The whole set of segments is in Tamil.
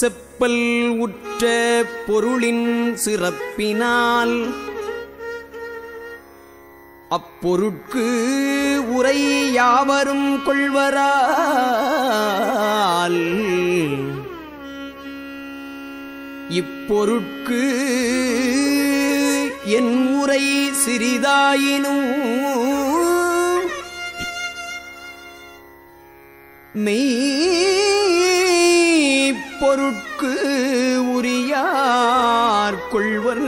செப்பல் உற்ற பொருளின் சிறப்பினால் அப்பொருட்கு உரை யாவரும் கொள்வரால் இப்பொருட்கு என் உரை சிறிதாயினும் மெய் பொருட்கு உரியார் கொள்வர்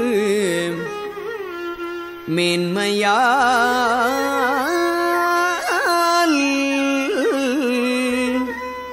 மேன்மையால்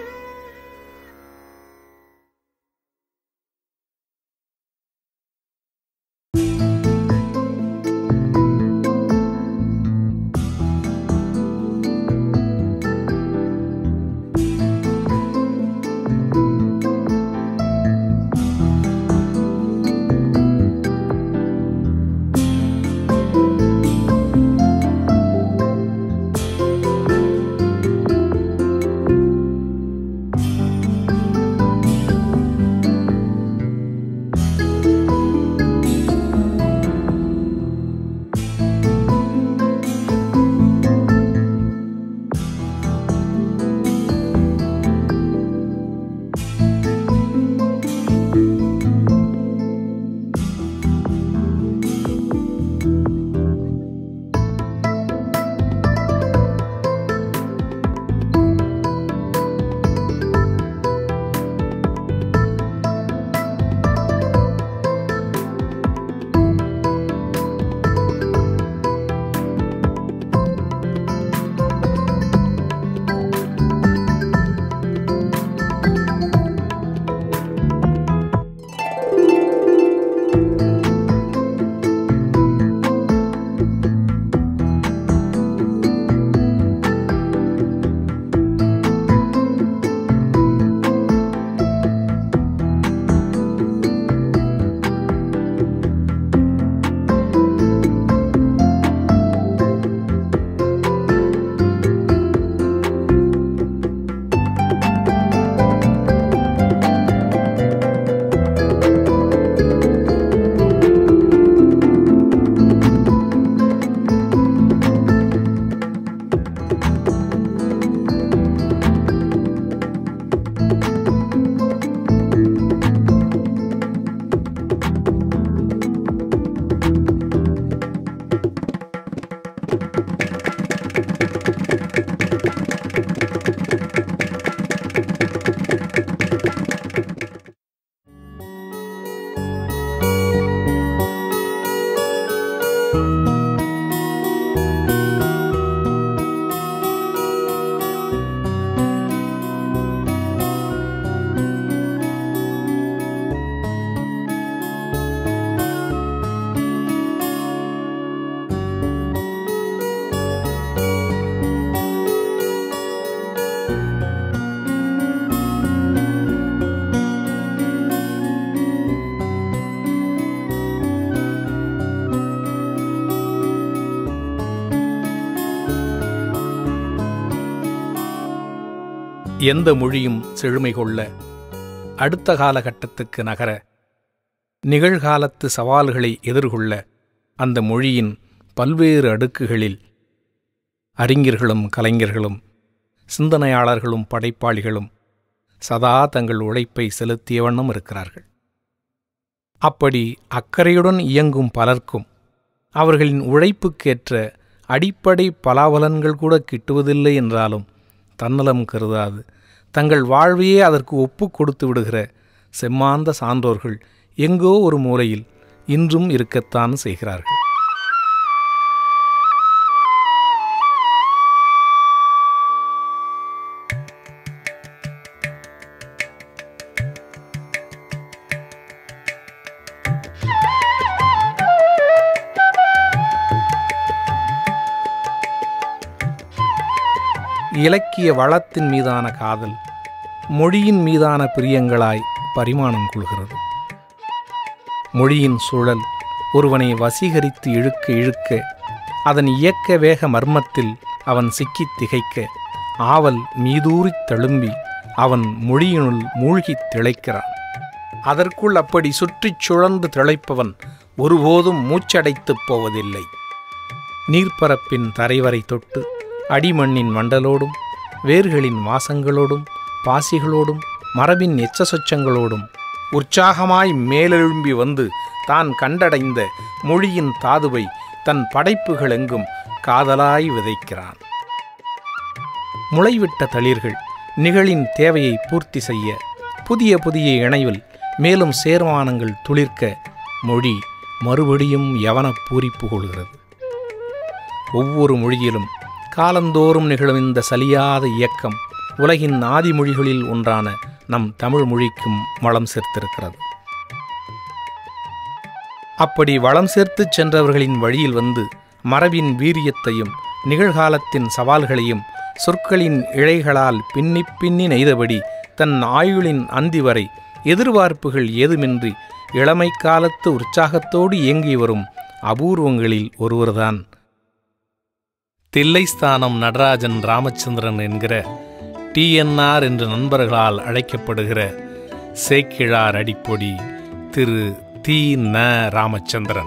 எந்த மொழியும் செழுமை கொள்ள அடுத்த காலகட்டத்துக்கு நகர நிகழ்காலத்து சவால்களை எதிர்கொள்ள அந்த மொழியின் பல்வேறு அடுக்குகளில் அறிஞர்களும் கலைஞர்களும் சிந்தனையாளர்களும் படைப்பாளிகளும் சதா தங்கள் உழைப்பை செலுத்திய வண்ணம் இருக்கிறார்கள் அப்படி அக்கறையுடன் இயங்கும் பலர்க்கும் அவர்களின் உழைப்புக்கேற்ற அடிப்படை பலாபலன்கள் கூட கிட்டுவதில்லை என்றாலும் தன்னலம் கருதாது தங்கள் வாழ்வையே அதற்கு ஒப்பு கொடுத்து விடுகிற செம்மாந்த சான்றோர்கள் எங்கோ ஒரு மூலையில் இன்றும் இருக்கத்தான் செய்கிறார்கள் இலக்கிய வளத்தின் மீதான காதல் மொழியின் மீதான பிரியங்களாய் பரிமாணம் கொள்கிறது மொழியின் சூழல் ஒருவனை வசீகரித்து இழுக்க இழுக்க அதன் இயக்க வேக மர்மத்தில் அவன் சிக்கித் திகைக்க ஆவல் மீதூறித் தழும்பி அவன் மொழியினுள் மூழ்கித் திளைக்கிறான் அதற்குள் அப்படி சுற்றிச் சுழன்று திளைப்பவன் ஒருபோதும் மூச்சடைத்துப் போவதில்லை நீர்ப்பரப்பின் தரைவரை தொட்டு அடிமண்ணின் மண்டலோடும் வேர்களின் வாசங்களோடும் பாசிகளோடும் மரபின் எச்ச சொச்சங்களோடும் உற்சாகமாய் மேலெழும்பி வந்து தான் கண்டடைந்த மொழியின் தாதுவை தன் படைப்புகளெங்கும் காதலாய் விதைக்கிறான் முளைவிட்ட தளிர்கள் நிகழின் தேவையை பூர்த்தி செய்ய புதிய புதிய இணைவில் மேலும் சேர்மானங்கள் துளிர்க்க மொழி மறுபடியும் யவனப் பூரிப்பு கொள்கிறது ஒவ்வொரு மொழியிலும் காலந்தோறும் நிகழும் இந்த சலியாத இயக்கம் உலகின் ஆதி மொழிகளில் ஒன்றான நம் தமிழ் மொழிக்கும் வளம் சேர்த்திருக்கிறது அப்படி வளம் சேர்த்துச் சென்றவர்களின் வழியில் வந்து மரபின் வீரியத்தையும் நிகழ்காலத்தின் சவால்களையும் சொற்களின் இழைகளால் பின்னி பின்னி நெய்தபடி தன் ஆயுளின் அந்தி வரை எதிர்பார்ப்புகள் ஏதுமின்றி இளமை காலத்து உற்சாகத்தோடு இயங்கி வரும் அபூர்வங்களில் ஒருவர்தான் தில்லைஸ்தானம் நடராஜன் ராமச்சந்திரன் என்கிற டிஎன்ஆர் என்று நண்பர்களால் அழைக்கப்படுகிற சேக்கிழார் அடிப்பொடி திரு தி ந ராமச்சந்திரன்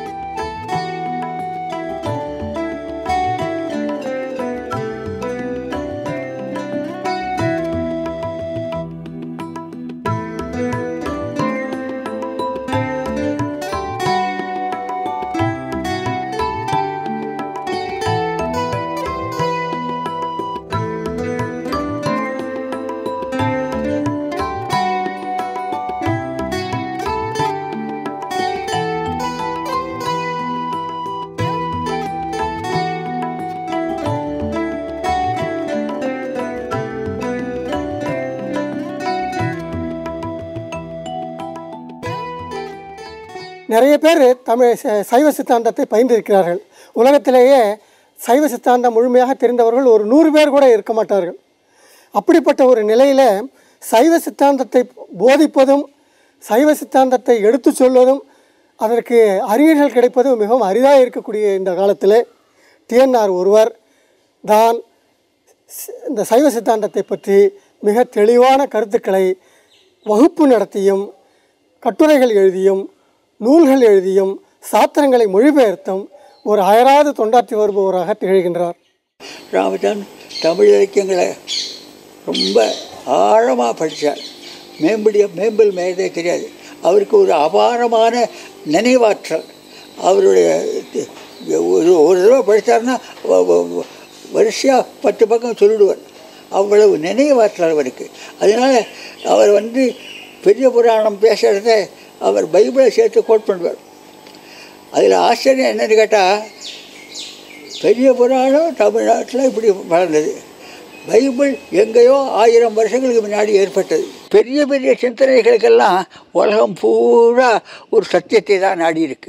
நிறைய பேர் தமிழ் ச- சைவ சித்தாந்தத்தை பயின்றிருக்கிறார்கள் உலகத்திலேயே சைவ சித்தாந்தம் முழுமையாக தெரிந்தவர்கள் ஒரு நூறு பேர் கூட இருக்க மாட்டார்கள் அப்படிப்பட்ட ஒரு நிலையில் சைவ சித்தாந்தத்தை போதிப்பதும் சைவ சித்தாந்தத்தை எடுத்துச் சொல்வதும் அதற்கு அறிஞர்கள் கிடைப்பதும் மிகவும் அரிதாக இருக்கக்கூடிய இந்த காலத்தில் டிஎன்ஆர் ஒருவர் தான் சி- இந்த சைவ சித்தாந்தத்தை பற்றி மிக தெளிவான கருத்துக்களை வகுப்பு நடத்தியும் கட்டுரைகள் எழுதியும் நூல்கள் எழுதியும் சாத்திரங்களை மொழிபெயர்த்தும் ஒரு அயராது தொண்டாற்றி வருபவராக திகழ்கின்றார் ராமச்சந்திரன் தமிழ் இலக்கியங்களை ரொம்ப ஆழமாக படித்தார் மேம்படிய மேம்பல் மேதே தெரியாது அவருக்கு ஒரு அபாரமான நினைவாற்றல் அவருடைய தி- ஒரு ஒரு தடவை படித்தாருன்னா வரிசையாக பத்து பக்கம் சொல்லிடுவார் அவ்வளவு நினைவாற்றல் அவருக்கு அதனால் அவர் வந்து பெரிய புராணம் பேசுகிறத அவர் பைபிளை சேர்த்து கோட் பண்ணுவார் அதில் ஆச்சரியம் என்னன்னு கேட்டால் பெரிய புராணம் தமிழ்நாட்டில் இப்படி வளர்ந்தது பைபிள் எங்கேயோ ஆயிரம் வருஷங்களுக்கு முன்னாடி ஏற்பட்டது பெரிய பெரிய சிந்தனைகளுக்கெல்லாம் உலகம் பூரா ஒரு சத்தியத்தை தான் நாடி இருக்கு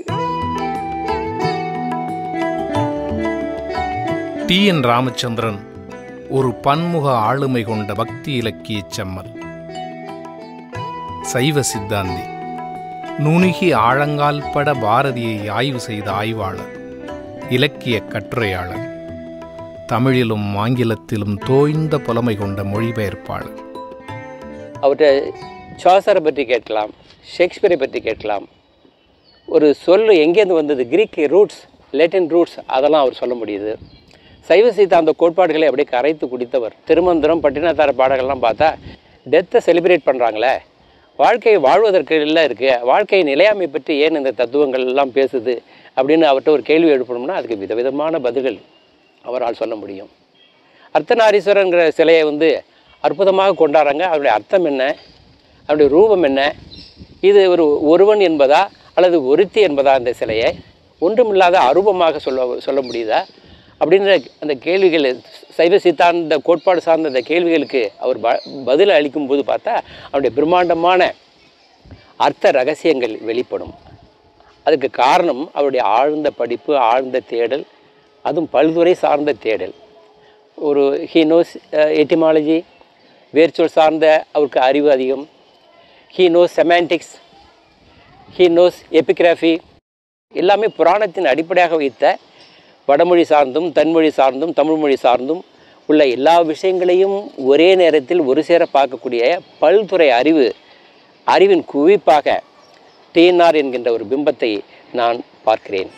டி என் ராமச்சந்திரன் ஒரு பன்முக ஆளுமை கொண்ட பக்தி இலக்கிய செம்மல் சைவ சித்தாந்தி நுணுகி ஆழங்கால் பட பாரதியை ஆய்வு செய்த ஆய்வாளர் இலக்கிய கட்டுரையாளர் தமிழிலும் ஆங்கிலத்திலும் தோய்ந்த புலமை கொண்ட மொழிபெயர்ப்பாளர் அவர்கிட்ட சாசரை பற்றி கேட்கலாம் ஷேக்ஸ்பியரை பற்றி கேட்கலாம் ஒரு சொல் எங்கேருந்து வந்தது கிரீக் ரூட்ஸ் லேட்டின் ரூட்ஸ் அதெல்லாம் அவர் சொல்ல முடியுது சைவ சித்தாந்த கோட்பாடுகளை அப்படியே கரைத்து குடித்தவர் திருமந்திரம் பட்டினத்தார பாடல்கள்லாம் பார்த்தா டெத்தை செலிப்ரேட் பண்ணுறாங்களே வாழ்க்கையை வாழ்வதற்கு இல்லை இருக்குது வாழ்க்கை நிலையாமை பற்றி ஏன் இந்த தத்துவங்கள் எல்லாம் பேசுது அப்படின்னு அவர்கிட்ட ஒரு கேள்வி எழுப்பணும்னா அதுக்கு விதவிதமான பதில்கள் அவரால் சொல்ல முடியும் அர்த்தநாரீஸ்வரங்கிற சிலையை வந்து அற்புதமாக கொண்டாடுறாங்க அதனுடைய அர்த்தம் என்ன அதனுடைய ரூபம் என்ன இது ஒரு ஒருவன் என்பதா அல்லது ஒருத்தி என்பதா அந்த சிலையை ஒன்றுமில்லாத அரூபமாக சொல்ல சொல்ல முடியுதா அப்படின்ற அந்த கேள்விகள் சைவ சித்தாந்த கோட்பாடு சார்ந்த அந்த கேள்விகளுக்கு அவர் ப பதில் அளிக்கும்போது பார்த்தா அவருடைய பிரம்மாண்டமான அர்த்த ரகசியங்கள் வெளிப்படும் அதுக்கு காரணம் அவருடைய ஆழ்ந்த படிப்பு ஆழ்ந்த தேடல் அதுவும் பல்துறை சார்ந்த தேடல் ஒரு ஹீ நோஸ் எட்டிமாலஜி வேர்ச்சொல் சார்ந்த அவருக்கு அறிவு அதிகம் he knows semantics he knows epigraphy எல்லாமே புராணத்தின் அடிப்படையாக வைத்த வடமொழி சார்ந்தும் தென்மொழி சார்ந்தும் தமிழ்மொழி சார்ந்தும் உள்ள எல்லா விஷயங்களையும் ஒரே நேரத்தில் ஒரு சேர பார்க்கக்கூடிய பல்துறை அறிவு அறிவின் குவிப்பாக டிஎன்ஆர் என்கின்ற ஒரு பிம்பத்தை நான் பார்க்கிறேன்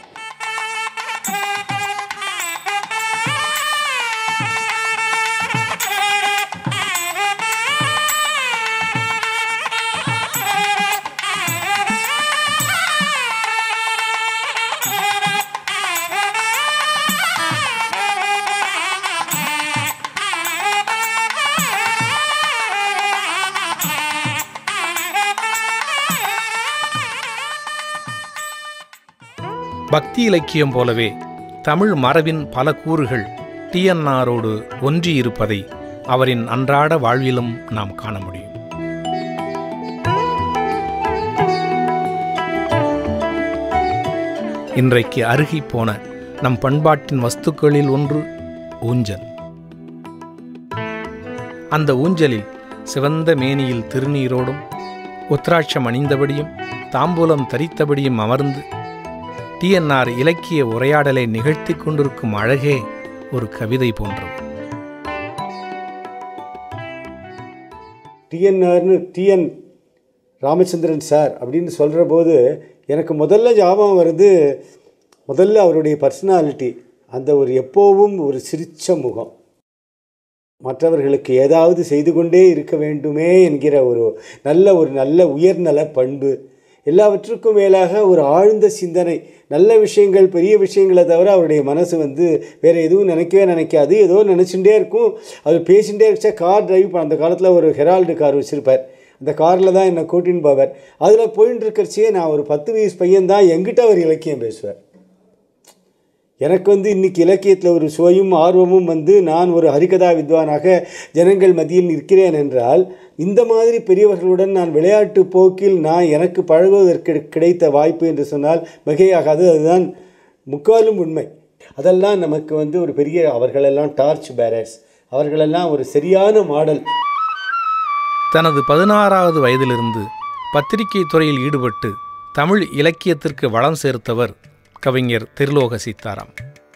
பக்தி இலக்கியம் போலவே தமிழ் மரபின் பல கூறுகள் டிஎன்ஆரோடு ஒன்றியிருப்பதை அவரின் அன்றாட வாழ்விலும் நாம் காண முடியும் இன்றைக்கு அருகிப் போன நம் பண்பாட்டின் வஸ்துக்களில் ஒன்று ஊஞ்சல் அந்த ஊஞ்சலில் சிவந்த மேனியில் திருநீரோடும் உத்ராட்சம் அணிந்தபடியும் தாம்பூலம் தரித்தபடியும் அமர்ந்து டிஎன்ஆர் இலக்கிய உரையாடலை நிகழ்த்தி கொண்டிருக்கும் அழகே ஒரு கவிதை போன்றது டிஎன்ஆர்னு டிஎன் ராமச்சந்திரன் சார் அப்படின்னு சொல்கிற போது எனக்கு முதல்ல ஞாபகம் வருது முதல்ல அவருடைய பர்சனாலிட்டி அந்த ஒரு எப்போவும் ஒரு சிரிச்ச முகம் மற்றவர்களுக்கு ஏதாவது செய்து கொண்டே இருக்க வேண்டுமே என்கிற ஒரு நல்ல ஒரு நல்ல உயர்நல பண்பு எல்லாவற்றுக்கும் மேலாக ஒரு ஆழ்ந்த சிந்தனை நல்ல விஷயங்கள் பெரிய விஷயங்களை தவிர அவருடைய மனசு வந்து வேறு எதுவும் நினைக்கவே நினைக்காது ஏதோ நினச்சிட்டே இருக்கும் அவர் பேசிகிட்டே இருந்துச்சா கார் டிரைவ் பண்ண அந்த காலத்தில் ஒரு ஹெரால்டு கார் வச்சுருப்பார் அந்த காரில் தான் என்னை கூட்டின்னு போவார் அதில் போயின்னு இருக்கிறச்சே நான் ஒரு பத்து வயசு பையன் தான் எங்கிட்ட அவர் இலக்கியம் பேசுவார் எனக்கு வந்து இன்னைக்கு இலக்கியத்தில் ஒரு சுவையும் ஆர்வமும் வந்து நான் ஒரு ஹரிகதா வித்வானாக ஜனங்கள் மத்தியில் நிற்கிறேன் என்றால் இந்த மாதிரி பெரியவர்களுடன் நான் விளையாட்டு போக்கில் நான் எனக்கு பழகுவதற்கு கிடைத்த வாய்ப்பு என்று சொன்னால் மிகையாகாது அதுதான் முக்காலும் உண்மை அதெல்லாம் நமக்கு வந்து ஒரு பெரிய அவர்களெல்லாம் டார்ச் பேரர்ஸ் அவர்களெல்லாம் ஒரு சரியான மாடல் தனது பதினாறாவது வயதிலிருந்து பத்திரிகை துறையில் ஈடுபட்டு தமிழ் இலக்கியத்திற்கு வளம் சேர்த்தவர் கவிஞர் திருலோக சீதாராம்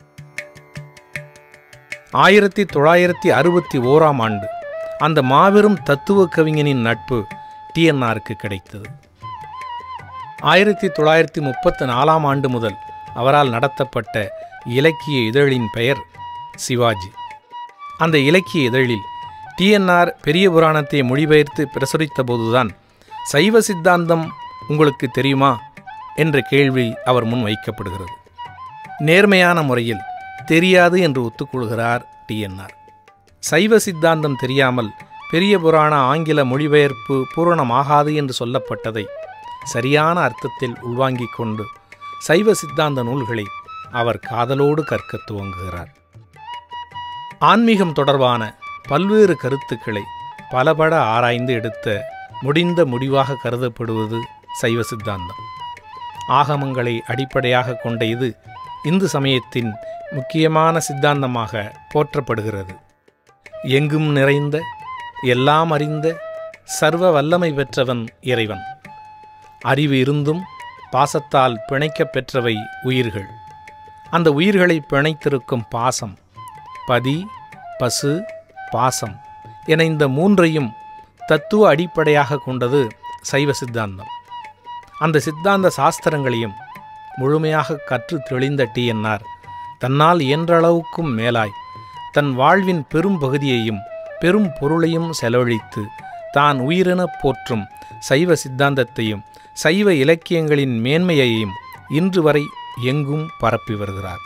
ஆயிரத்தி தொள்ளாயிரத்தி அறுபத்தி ஓராம் ஆண்டு அந்த மாபெரும் தத்துவ கவிஞனின் நட்பு டிஎன்ஆருக்கு கிடைத்தது ஆயிரத்தி தொள்ளாயிரத்தி முப்பத்தி நாலாம் ஆண்டு முதல் அவரால் நடத்தப்பட்ட இலக்கிய இதழின் பெயர் சிவாஜி அந்த இலக்கிய இதழில் டிஎன்ஆர் பெரிய புராணத்தை மொழிபெயர்த்து பிரசுரித்த போதுதான் சைவ சித்தாந்தம் உங்களுக்கு தெரியுமா என்ற கேள்வி அவர் முன் வைக்கப்படுகிறது நேர்மையான முறையில் தெரியாது என்று ஒத்துக்கொள்கிறார் டிஎன்ஆர் சைவ சித்தாந்தம் தெரியாமல் பெரிய புராண ஆங்கில மொழிபெயர்ப்பு பூரணமாகாது என்று சொல்லப்பட்டதை சரியான அர்த்தத்தில் உள்வாங்கிக் கொண்டு சைவ சித்தாந்த நூல்களை அவர் காதலோடு கற்கத் துவங்குகிறார் ஆன்மீகம் தொடர்பான பல்வேறு கருத்துக்களை பலபட ஆராய்ந்து எடுத்த முடிந்த முடிவாக கருதப்படுவது சைவ சித்தாந்தம் ஆகமங்களை அடிப்படையாக கொண்ட இது இந்து சமயத்தின் முக்கியமான சித்தாந்தமாக போற்றப்படுகிறது எங்கும் நிறைந்த எல்லாம் அறிந்த சர்வ வல்லமை பெற்றவன் இறைவன் அறிவு இருந்தும் பாசத்தால் பிணைக்கப் பெற்றவை உயிர்கள் அந்த உயிர்களை பிணைத்திருக்கும் பாசம் பதி பசு பாசம் என இந்த மூன்றையும் தத்துவ அடிப்படையாக கொண்டது சைவ சித்தாந்தம் அந்த சித்தாந்த சாஸ்திரங்களையும் முழுமையாக கற்று தெளிந்த டிஎன்ஆர் தன்னால் இயன்றளவுக்கும் மேலாய் தன் வாழ்வின் பெரும் பகுதியையும் பெரும் பொருளையும் செலவழித்து தான் உயிரெனப் போற்றும் சைவ சித்தாந்தத்தையும் சைவ இலக்கியங்களின் மேன்மையையும் இன்று வரை எங்கும் பரப்பி வருகிறார்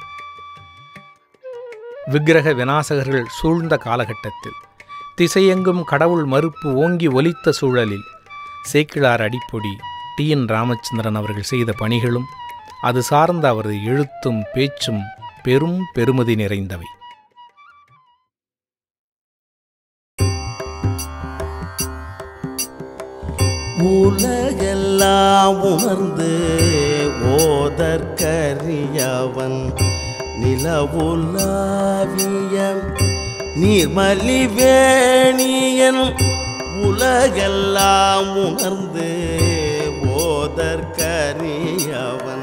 விக்கிரக விநாசகர்கள் சூழ்ந்த காலகட்டத்தில் திசையெங்கும் கடவுள் மறுப்பு ஓங்கி ஒலித்த சூழலில் சேக்கிழார் அடிப்பொடி டி என் ராமச்சந்திரன் அவர்கள் செய்த பணிகளும் அது சார்ந்த அவரது எழுத்தும் பேச்சும் பெரும் பெருமதி நிறைந்தவை உலகெல்லாம் உணர்ந்து ஓதற்கரியவன் நிலவுலாவிய நீர்மலி வேணியன் உலகெல்லாம் உணர்ந்து ஓதற்கரியவன்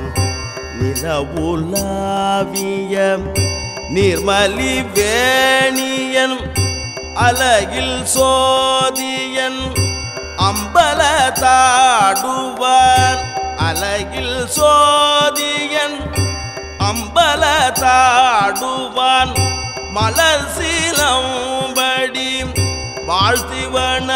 நிலவுலாவிய நீர்மலி வேணியன் அலகில் சோதியன் அம்பல தாடுவார் அலகில் சோதியன் அம்பல தாடுவான் மலர் சீலம்படி வாழ்த்தி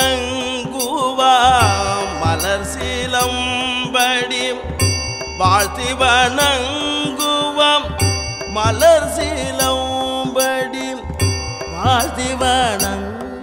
வணங்குவான் மலர் சீலம்படி வாழ்த்தி வணங்குவாம் மலர் சீலம்படி வாழ்த்தி வணங்குவாம்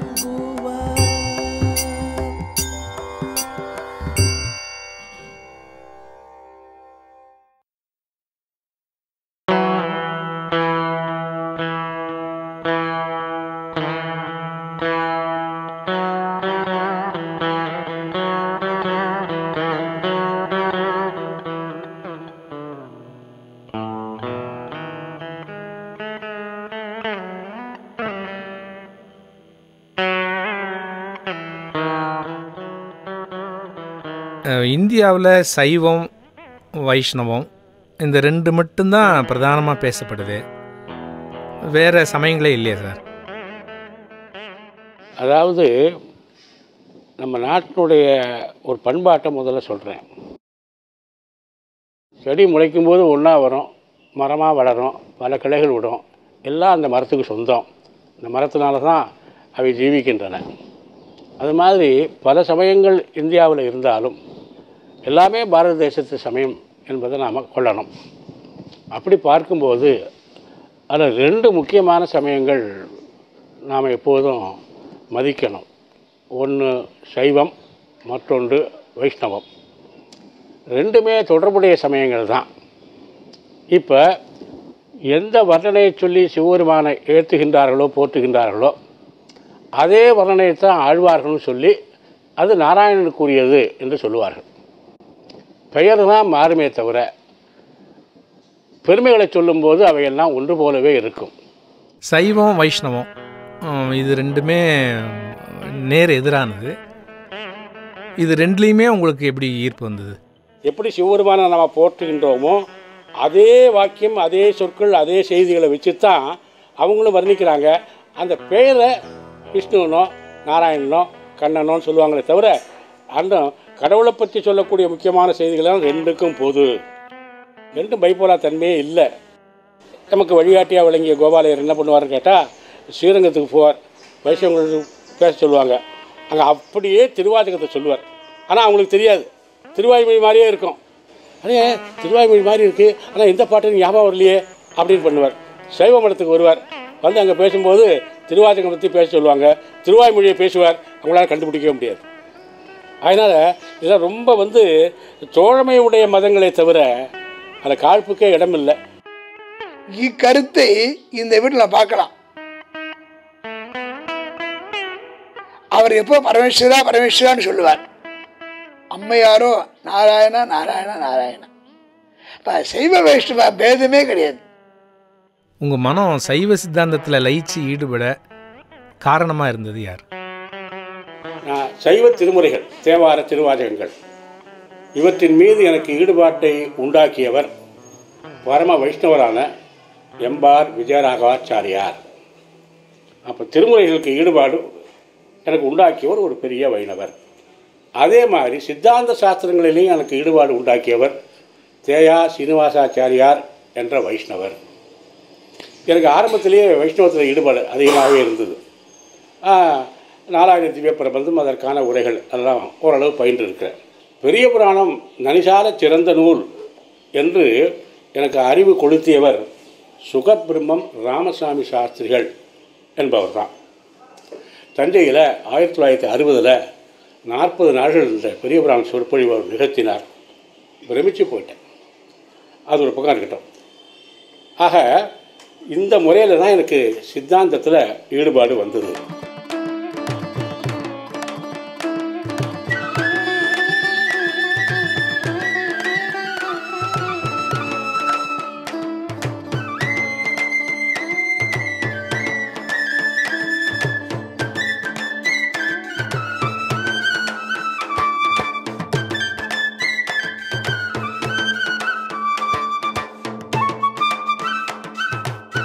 இந்தியாவில் சைவம் வைஷ்ணவம் இந்த ரெண்டு மட்டும்தான் பிரதானமாக பேசப்படுது வேறு சமயங்களே இல்லையா சார் அதாவது நம்ம நாட்டினுடைய ஒரு பண்பாட்டை முதல்ல சொல்கிறேன் செடி முளைக்கும் போது ஒன்றா வரும் மரமாக வளரும் பல கிளைகள் விடும் எல்லாம் அந்த மரத்துக்கு சொந்தம் இந்த மரத்தினால தான் அவை ஜீவிக்கின்றன அது மாதிரி பல சமயங்கள் இந்தியாவில் இருந்தாலும் எல்லாமே பாரத தேசத்து சமயம் என்பதை நாம் கொள்ளணும் அப்படி பார்க்கும்போது அதில் ரெண்டு முக்கியமான சமயங்கள் நாம் எப்போதும் மதிக்கணும் ஒன்று சைவம் மற்றொன்று வைஷ்ணவம் ரெண்டுமே தொடர்புடைய சமயங்கள் தான் இப்போ எந்த வர்ணனையை சொல்லி சிவபெருமானை ஏற்றுகின்றார்களோ போற்றுகின்றார்களோ அதே வர்ணனையைத்தான் ஆழ்வார்கள்னு சொல்லி அது நாராயணனுக்குரியது என்று சொல்லுவார்கள் பெயர் தான் மாறுமே தவிர பெருமைகளை சொல்லும்போது அவையெல்லாம் ஒன்று போலவே இருக்கும் சைவம் வைஷ்ணவம் ஹம், இது ரெண்டுமே நேர் எதிரானது இது ரெண்டுலேயுமே உங்களுக்கு எப்படி ஈர்ப்பு வந்தது எப்படி சிவபெருமானை நம்ம போற்றுகின்றோமோ அதே வாக்கியம் அதே சொற்கள் அதே செய்திகளை வச்சு தான் அவங்களும் வர்ணிக்கிறாங்க அந்த பெயரை விஷ்ணுவனோ நாராயணனோ கண்ணனோன்னு சொல்லுவாங்களே தவிர அந்த கடவுளை பற்றி சொல்லக்கூடிய முக்கியமான செய்திகள்லாம் ரெண்டுக்கும் பொது ரெண்டும் பைப்போலா தன்மையே இல்லை நமக்கு வழிகாட்டியாக விளங்கிய கோபாலயர் என்ன பண்ணுவார்னு கேட்டால் ஸ்ரீரங்கத்துக்கு போவார் வைஷ்ணவங்களுக்கு பேச சொல்லுவாங்க அங்கே அப்படியே திருவாசகத்தை சொல்லுவார் ஆனால் அவங்களுக்கு தெரியாது திருவாய்மொழி மாதிரியே இருக்கும் அடே திருவாய்மொழி மாதிரி இருக்குது ஆனால் எந்த பாட்டுன்னு ஞாபகம் வரலையே அப்படின்னு பண்ணுவார் சைவ மடத்துக்கு வருவார் வந்து அங்கே பேசும்போது திருவாசகம் பற்றி பேச சொல்லுவாங்க திருவாய்மொழியை பேசுவார் அவங்களால கண்டுபிடிக்கவே முடியாது அதனால் இதெல்லாம் ரொம்ப வந்து தோழமை உடைய மதங்களே தவிர அதில் காழ்ப்புக்கே இடமில்லை இக்கருத்தை இந்த வீட்டில் பார்க்கலாம் அவர் எப்போ பரமேஸ்வரா பரமேஸ்வரான்னு சொல்லுவார் அம்மையாரோ நாராயணா நாராயணா நாராயணா இப்போ சைவ வைஷ்ணவ பேதமே கிடையாது உங்கள் மனம் சைவ சித்தாந்தத்தில் லயிச்சு ஈடுபட காரணமாக இருந்தது யார் நான் சைவ திருமுறைகள் தேவார திருவாசகங்கள் இவற்றின் மீது எனக்கு ஈடுபாட்டை உண்டாக்கியவர் பரம வைஷ்ணவரான எம்பார் விஜயராகவாச்சாரியார் அப்போ திருமுறைகளுக்கு ஈடுபாடு எனக்கு உண்டாக்கியவர் ஒரு பெரிய வைணவர் அதே மாதிரி சித்தாந்த சாஸ்திரங்களிலேயும் எனக்கு ஈடுபாடு உண்டாக்கியவர் தேயா சீனிவாசாச்சாரியார் என்ற வைஷ்ணவர் எனக்கு ஆரம்பத்திலேயே வைஷ்ணவத்தில் ஈடுபாடு அதிகமாகவே இருந்தது ஆ, நாலாயிர திவ்ய பிரபந்தம் அதற்கான உரைகள் எல்லாம் ஓரளவு பயின்று இருக்கிறேன் பெரிய புராணம் நனிசால சிறந்த நூல் என்று எனக்கு அறிவு கொளுத்தியவர் சுகபிரம்மம் ராமசாமி சாஸ்திரிகள் என்பவர் தான் தஞ்சையில் ஆயிரத்தி தொள்ளாயிரத்தி அறுபதில் நாற்பது நாட்கள் இந்த பெரிய புராண சொற்பொழிவு அவர் நிகழ்த்தினார் பிரமிச்சு போயிட்டேன் அது ஒரு பக்கம் இருக்கட்டும் ஆக இந்த முறையில் தான் எனக்கு சித்தாந்தத்தில் ஈடுபாடு வந்தது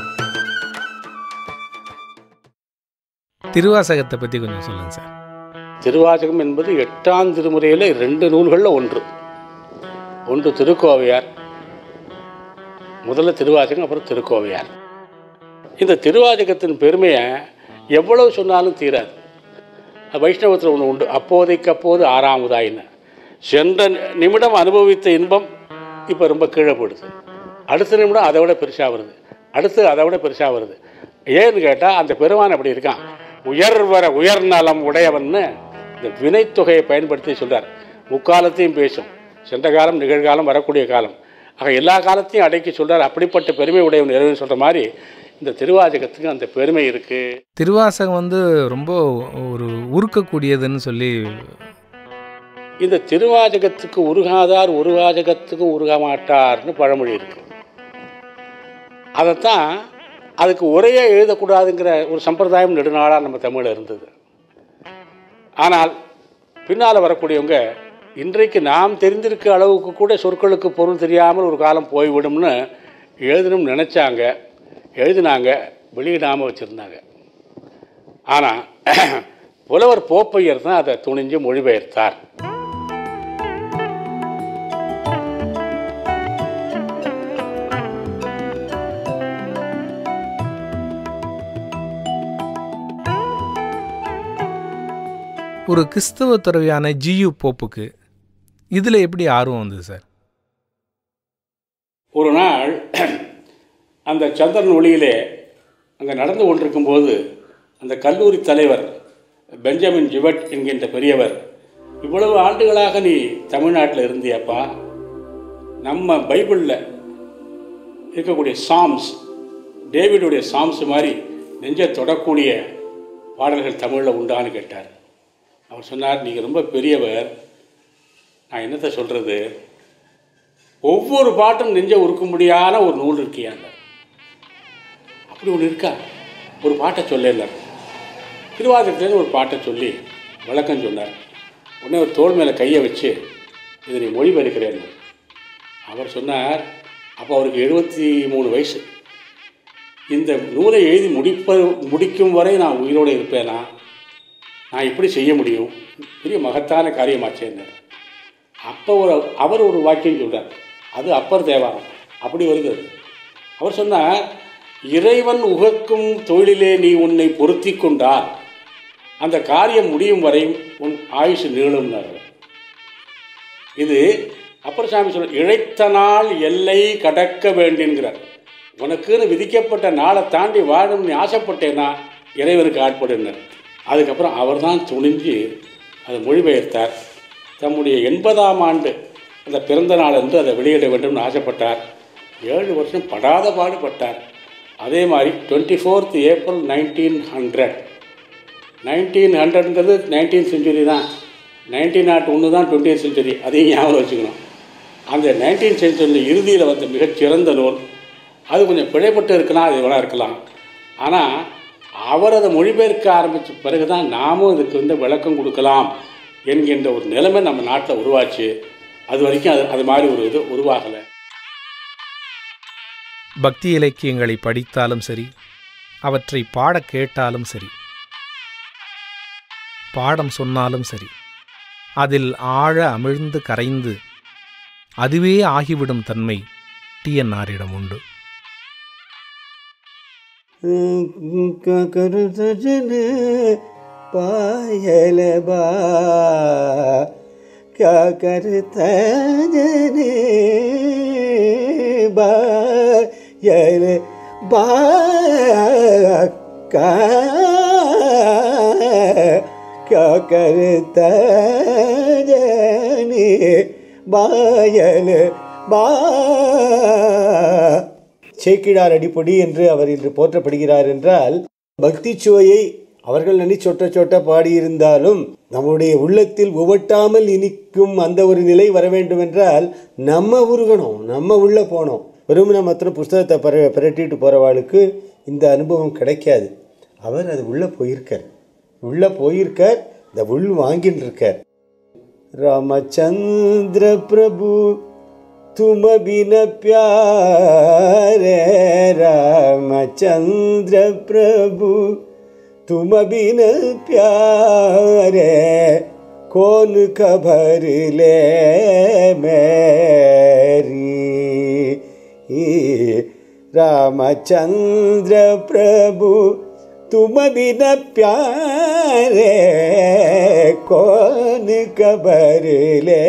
திருவாசகத்தை பற்றி கொஞ்சம் சொல்லுங்கள் சார் திருவாசகம் என்பது எட்டாம் திருமுறையில் ரெண்டு நூல்களில் ஒன்று ஒன்று திருக்கோவையார் முதல்ல திருவாசகம் அப்புறம் திருக்கோவையார் இந்த திருவாசகத்தின் பெருமையை எவ்வளவு சொன்னாலும் தீராது அது வைஷ்ணவத்தில் ஒன்று உண்டு அப்போதைக்கு அப்போது ஆறாமுதாயின்னு சென்ற நிமிடம் அனுபவித்த இன்பம் இப்போ ரொம்ப கீழே போடுது அடுத்த நிமிடம் அதை விட பெருசாக வருது அடுத்து அதை விட பெருசாக வருது ஏன்னு கேட்டால் அந்த பெருமான் அப்படி இருக்கான் உயர்வர உயர்நலம் உடையவன்னு இந்த வினைத்தொகையை பயன்படுத்தி சொல்றார் முக்காலத்தையும் பேசும் சென்ற காலம் நிகழ்காலம் வரக்கூடிய காலம் ஆக எல்லா காலத்தையும் அடக்கி சொல்றார் அப்படிப்பட்ட பெருமை உடையவன் இறைவன் சொல்கிற மாதிரி இந்த திருவாசகத்துக்கு அந்த பெருமை இருக்குது திருவாசகம் வந்து ரொம்ப ஒரு உருக்கக்கூடியதுன்னு சொல்லி இந்த திருவாசகத்துக்கு உருகாதார் ஒரு வாசகத்துக்கும் உருக மாட்டார்னு பழமொழி இருக்கு அதைத்தான் அதுக்கு உரையே எழுதக்கூடாதுங்கிற ஒரு சம்பிரதாயம் நெடுநாளாக நம்ம தமிழில் இருந்தது ஆனால் பின்னால் வரக்கூடியவங்க இன்றைக்கு நாம் தெரிந்திருக்க அளவுக்கு கூட சொற்களுக்கு பொருள் தெரியாமல் ஒரு காலம் போய்விடும்னு எழுதணும்னு நினச்சாங்க எழுதினாங்க வெளியிடாமல் வச்சுருந்தாங்க ஆனால் புலவர் போப்பையர் தான் அதை துணிஞ்சு மொழிபெயர்த்தார் ஒரு கிறிஸ்தவ துறவியான ஜியு போப்புக்கு இதில் எப்படி ஆர்வம் வந்தது சார் ஒரு நாள் அந்த சந்திரன் ஒளியிலே அங்கே நடந்து கொண்டிருக்கும்போது அந்த கல்லூரி தலைவர் பெஞ்சமின் ஜிவட் என்கின்ற பெரியவர் இவ்வளவு ஆண்டுகளாக நீ தமிழ்நாட்டில் இருந்தியாப்பா நம்ம பைபிளில் இருக்கக்கூடிய சாம்ஸ் டேவிடுடைய சாம்ஸ் மாதிரி நெஞ்சை தொடக்கூடிய பாடல்கள் தமிழில் உண்டான்னு கேட்டார் அவர் சொன்னார் நீங்கள் ரொம்ப பெரியவர் நான் என்னத்தை சொல்கிறது ஒவ்வொரு பாட்டும் நெஞ்ச உருக்கும்படியான ஒரு நூல் இருக்கியாங்க அப்படி ஒன்று இருக்கா ஒரு பாட்டை சொல்லல திருவாதிரத்துலேருந்து ஒரு பாட்டை சொல்லி விளக்கம் சொன்னார் உடனே ஒரு தோள் மேலே கையை வச்சு இதை நீ மொழிபெயர்க்கிறேன் அவர் சொன்னார் அப்போ அவருக்கு எழுபத்தி மூணு வயசு இந்த நூலை எழுதி முடிப்ப முடிக்கும் வரை நான் உயிரோடு இருப்பேனா நான் எப்படி செய்ய முடியும் பெரிய மகத்தான காரியமாச்சேன்னார் அப்போ ஒரு அவர் ஒரு வாக்கியம் சொல்றார் அது அப்பர் தேவாரம் அப்படி வருது அது. அவர் சொன்னார் இறைவன் உகக்கும் தொழிலிலே நீ உன்னை பொருத்தி கொண்டால் அந்த காரியம் முடியும் வரையும் உன் ஆயுசு நீளும்னார் அவர். இது அப்பர் சாமி சொல்ற இழைத்த நாள் எல்லை கடக்க வேண்டின்கிறார் உனக்குன்னு விதிக்கப்பட்ட நாளை தாண்டி வாழும் நீ ஆசைப்பட்டேன்னா இறைவனுக்கு ஆட்படுனார் அதுக்கப்புறம் அவர்தான் துணிஞ்சு அதை மொழிபெயர்த்தார் தம்முடைய எண்பதாம் ஆண்டு அந்த பிறந்த நாள் என்று அதை வெளியிட வேண்டும்னு ஆசைப்பட்டார் ஏழு வருஷம் படாத பாடுபட்டார் அதே மாதிரி twenty fourth April nineteen hundred nineteen ஹண்ட்ரட்ங்கிறது நைன்டீன் செஞ்சுரி தான் நைன்டீன் நாட் ஒன்று தான் டுவெண்ட்டி செஞ்சுரி அதையும் ஞாபகம் வச்சுக்கணும் அந்த நைன்டீன் செஞ்சுரி இறுதியில் வந்த மிகச்சிறந்த நூல் அது கொஞ்சம் பிழைப்பட்டு இருக்கலாம் அது வேணா இருக்கலாம் ஆனால் அவர் அதை மொழிபெயர்க்க ஆரம்பித்த பிறகு தான் நாமும் இதுக்கு வந்து விளக்கம் கொடுக்கலாம் என்கின்ற ஒரு நிலைமை நம்ம நாட்டில் உருவாச்சு அது வரைக்கும் அது அது மாதிரி ஒரு இது உருவாகலை பக்தி இலக்கியங்களை படித்தாலும் சரி அவற்றை பாடக் கேட்டாலும் சரி பாடம் சொன்னாலும் சரி அதில் ஆழ அமிழ்ந்து கரைந்து அதுவே ஆகிவிடும் தன்மை டிஎன்ஆரிடம் உண்டு करू सजन पायल बा क्या करता जने बायल बा का क्या करता जने बायल बா சேக்கிடார் அடிப்பொடி என்று அவர் இன்று போற்றப்படுகிறார் என்றால் பக்தி சுவையை அவர்கள் நனி சொட்ட சொட்ட பாடியிருந்தாலும் நம்முடைய உள்ளத்தில் உவட்டாமல் இனிக்கும் அந்த ஒரு நிலை வர வேண்டும் என்றால் நம்ம உருகணும் நம்ம உள்ளே போனோம் வெறுமனை மாத்திரம் புஸ்தகத்தை பர பிரட்டிட்டு போகிறவாளுக்கு இந்த அனுபவம் கிடைக்காது அவர் அது உள்ளே போயிருக்கார் உள்ளே போயிருக்கார் இந்த உள் வாங்கின்னு இருக்கார் रामचंद्र प्रभु तुम बिन प्यारे रामचंद्र प्रभु तुम बिन प्यारे कौन खबर ले मेरी रामचंद्र प्रभु तुम बिन प्यारे कौन खबर ले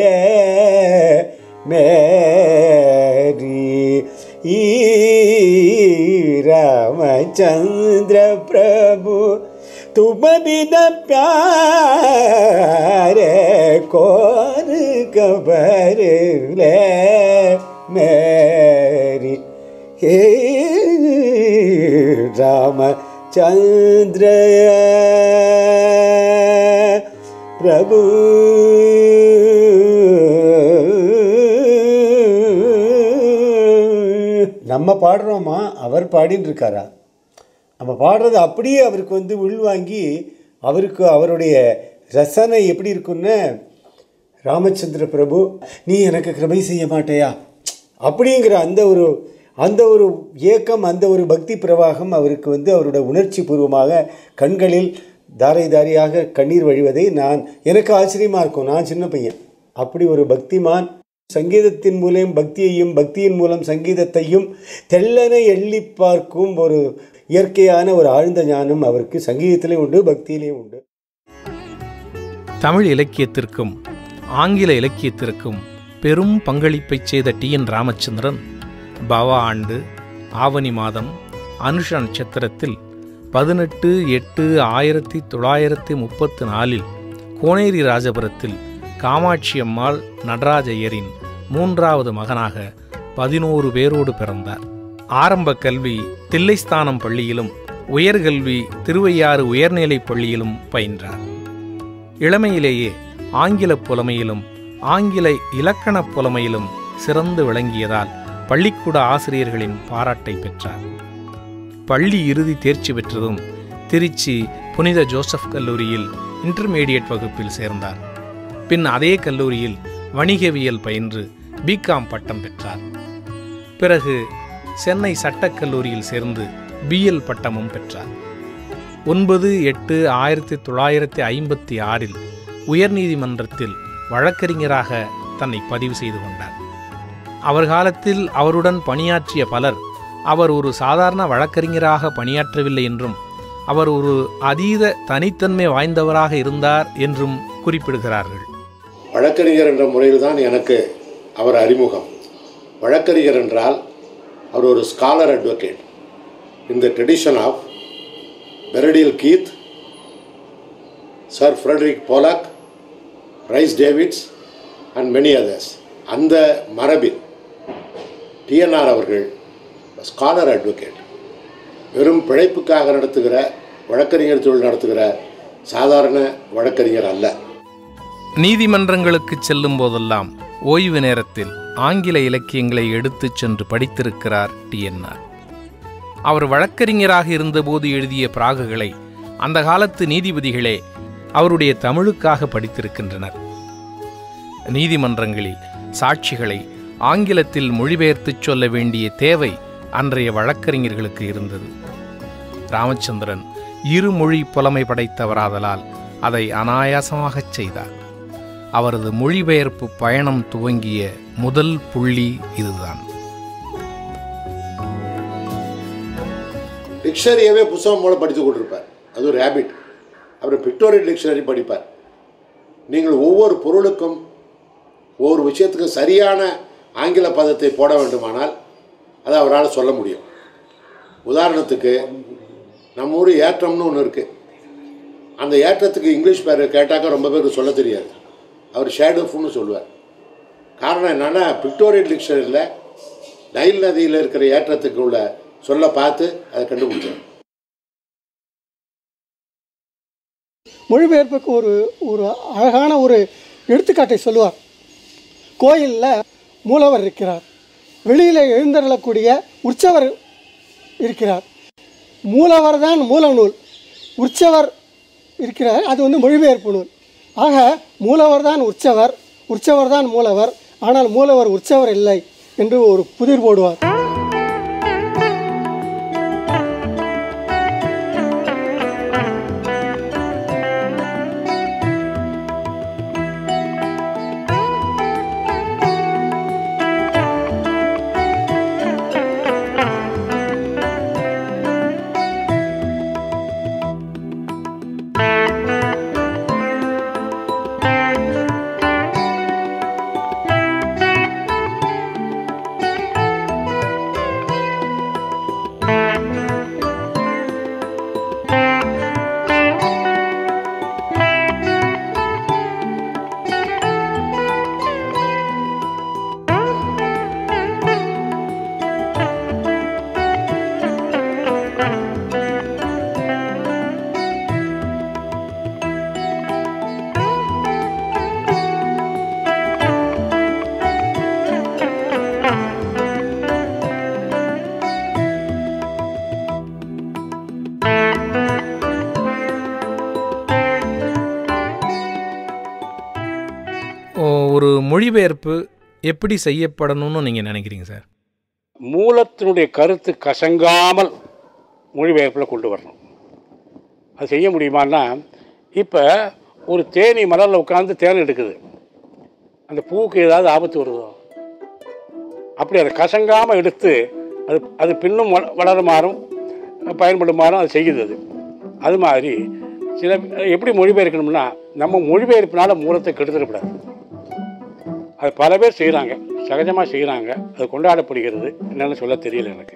मेरी ई रामचंद्र प्रभु तुम बिन प्यारे कौन खबर ले मेरी हे रामचंद्र प्रभु நம்ம பாடுறோமா அவர் பாடின்னு இருக்காரா நம்ம பாடுறது அப்படியே அவருக்கு வந்து உள்வாங்கி அவருக்கு அவருடைய ரசனை எப்படி இருக்குன்னு ராமச்சந்திர பிரபு நீ எனக்கு கிருபை செய்ய மாட்டேயா அப்படிங்கிற அந்த ஒரு அந்த ஒரு ஏக்கம் அந்த ஒரு பக்தி பிரவாகம் அவருக்கு வந்து அவரோட உணர்ச்சி பூர்வமாக கண்களில் தாரை தாரியாக கண்ணீர் வழிவதை நான் எனக்கு ஆச்சரியமாக இருக்கும் நான் சின்ன பையன் அப்படி ஒரு பக்திமான் சங்கீதத்தின் மூலம் பக்தியையும் பக்தியின் மூலம் சங்கீதத்தையும் தெல்லென எள்ளி பார்க்கும் ஒரு இயற்கையான ஒரு ஆழ்ந்த ஞானம் அவருக்கு சங்கீதத்திலையும் உண்டு பக்தியிலையும் உண்டு தமிழ் இலக்கியத்திற்கும் ஆங்கில இலக்கியத்திற்கும் பெரும் பங்களிப்பைச் செய்த டி என் ராமச்சந்திரன் பவா ஆண்டு ஆவணி மாதம் அனுஷ நட்சத்திரத்தில் பதினெட்டு எட்டு ஆயிரத்தி தொள்ளாயிரத்தி முப்பத்து நாலில் கோனேரி ராஜபுரத்தில் காமாட்சி அம்மாள் நடராஜையரின் மூன்றாவது மகனாக பதினோரு பேரோடு பிறந்தார் ஆரம்ப கல்வி தில்லைஸ்தானம் பள்ளியிலும் உயர்கல்வி திருவையாறு உயர்நிலைப் பள்ளியிலும் பயின்றார் இளமையிலேயே ஆங்கில புலமையிலும் ஆங்கில இலக்கண புலமையிலும் சிறந்து விளங்கியதால் பள்ளிக்கூட ஆசிரியர்களின் பாராட்டை பெற்றார் பள்ளி இறுதி தேர்ச்சி பெற்றதும் திருச்சி புனித ஜோசப் கல்லூரியில் இன்டர்மீடியட் வகுப்பில் சேர்ந்தார் பின் அதே கல்லூரியில் வணிகவியல் பயின்று பிகாம் பட்டம் பெற்றார் பிறகு சென்னை சட்டக் கல்லூரியில் சேர்ந்து பிஎல் பட்டமும் பெற்றார் ஒன்பது எட்டு ஆயிரத்தி தொள்ளாயிரத்தி ஐம்பத்தி ஆறில் உயர்நீதிமன்றத்தில் வழக்கறிஞராக தன்னை பதிவு செய்து கொண்டார் அவர் காலத்தில் அவருடன் பணியாற்றிய பலர் அவர் ஒரு சாதாரண வழக்கறிஞராக பணியாற்றவில்லை என்றும் அவர் ஒரு அதீத தனித்தன்மை வாய்ந்தவராக இருந்தார் என்றும் குறிப்பிடுகிறார்கள் வழக்கறிஞர் என்ற முறையில் தான் எனக்கு அவர் அறிமுகம் வழக்கறிஞர் என்றால் அவர் ஒரு ஸ்காலர் அட்வொகேட் இந்த tradition of Berriedale Keith sir Frederick Pollock Rhys Davids and many others அந்த மரபில் டிஎன்ஆர் அவர்கள் ஸ்காலர் அட்வொகேட் வெறும் பிழைப்புக்காக நடத்துகிற வழக்கறிஞர் தொழில் நடத்துகிற சாதாரண வழக்கறிஞர் அல்ல நீதிமன்றங்களுக்கு செல்லும் போதெல்லாம் ஓய்வு நேரத்தில் ஆங்கில இலக்கியங்களை எடுத்துச் சென்று படித்திருக்கிறார் டிஎன்ஆர் அவர் வழக்கறிஞராக இருந்தபோது எழுதிய பிராகுகளை அந்த காலத்து நீதிபதிகளே அவருடைய தமிழுக்காக படித்திருக்கின்றனர் நீதிமன்றங்களில் சாட்சிகளை ஆங்கிலத்தில் மொழிபெயர்த்துச் சொல்ல வேண்டிய தேவை அன்றைய வழக்கறிஞர்களுக்கு இருந்தது ராமச்சந்திரன் இருமொழி புலமை படைத்தவராதலால் அதை அனாயாசமாகச் செய்தார் அவரது மொழிபெயர்ப்பு பயணம் துவங்கிய முதல் புள்ளி இதுதான் டிக்ஷனரியவே புத்தகம் போல படித்து கொண்டிருப்பார் அது ஒரு ஹேபிட் அப்புறம் பிக்டோரியல் டிக்ஷனரி படிப்பார் நீங்கள் ஒவ்வொரு பொருளுக்கும் ஒவ்வொரு விஷயத்துக்கும் சரியான ஆங்கில பதத்தை போட வேண்டுமானால் அதை அவரால் சொல்ல முடியும் உதாரணத்துக்கு நம்ம ஊர் ஏற்றம்னு ஒன்று இருக்குது அந்த ஏற்றத்துக்கு இங்கிலீஷ் பேர் கேட்டாக்கா ரொம்ப பேருக்கு சொல்ல தெரியாது அவர் ஷேடோஃப்னு சொல்லுவார் காரணம் என்னென்னா பிக்டோரியல் டிக்ஷனரியில் நைல் நதியில் இருக்கிற ஏற்றத்துக்கு உள்ள சொல்ல பார்த்து அதை கண்டுபிடிச்சார் மொழிபெயர்ப்புக்கு ஒரு ஒரு அழகான ஒரு எடுத்துக்காட்டை சொல்லுவார் கோயிலில் மூலவர் இருக்கிறார் வெளியில் எழுந்தருளக்கூடிய உற்சவர் இருக்கிறார் மூலவர் தான் மூல நூல் உற்சவர் இருக்கிறார் அது வந்து மொழிபெயர்ப்பு நூல் ஆக மூலவர் தான் உற்சவர் உற்சவர் தான் மூலவர் ஆனால் மூலவர் உற்சவர் இல்லை என்று ஒரு புதிர் போடுவார் மொழிபெயர்ப்பு எப்படி செய்யப்படணும்னு நீங்கள் நினைக்கிறீங்க சார் மூலத்தினுடைய கருத்து கசங்காமல் மொழிபெயர்ப்பில் கொண்டு வரணும் அது செய்ய முடியுமான்னா இப்போ ஒரு தேனி மலரில் உட்காந்து தேன் எடுக்குது அந்த பூவுக்கு ஏதாவது ஆபத்து வருதோ அப்படி அதை கசங்காமல் எடுத்து அது அது பின்னும் வள- வளருமாறும் பயன்படுமாறும் அது செய்யுது அது அது மாதிரி சில எப்படி மொழிபெயர்க்கணும்னா நம்ம மொழிபெயர்ப்பினால மூலத்தை கெடுத்துடக்கூடாது அது பல பேர் செய்கிறாங்க சகஜமாக செய்கிறாங்க அது கொண்டாடப்படுகிறது என்னன்னு சொல்ல தெரியல எனக்கு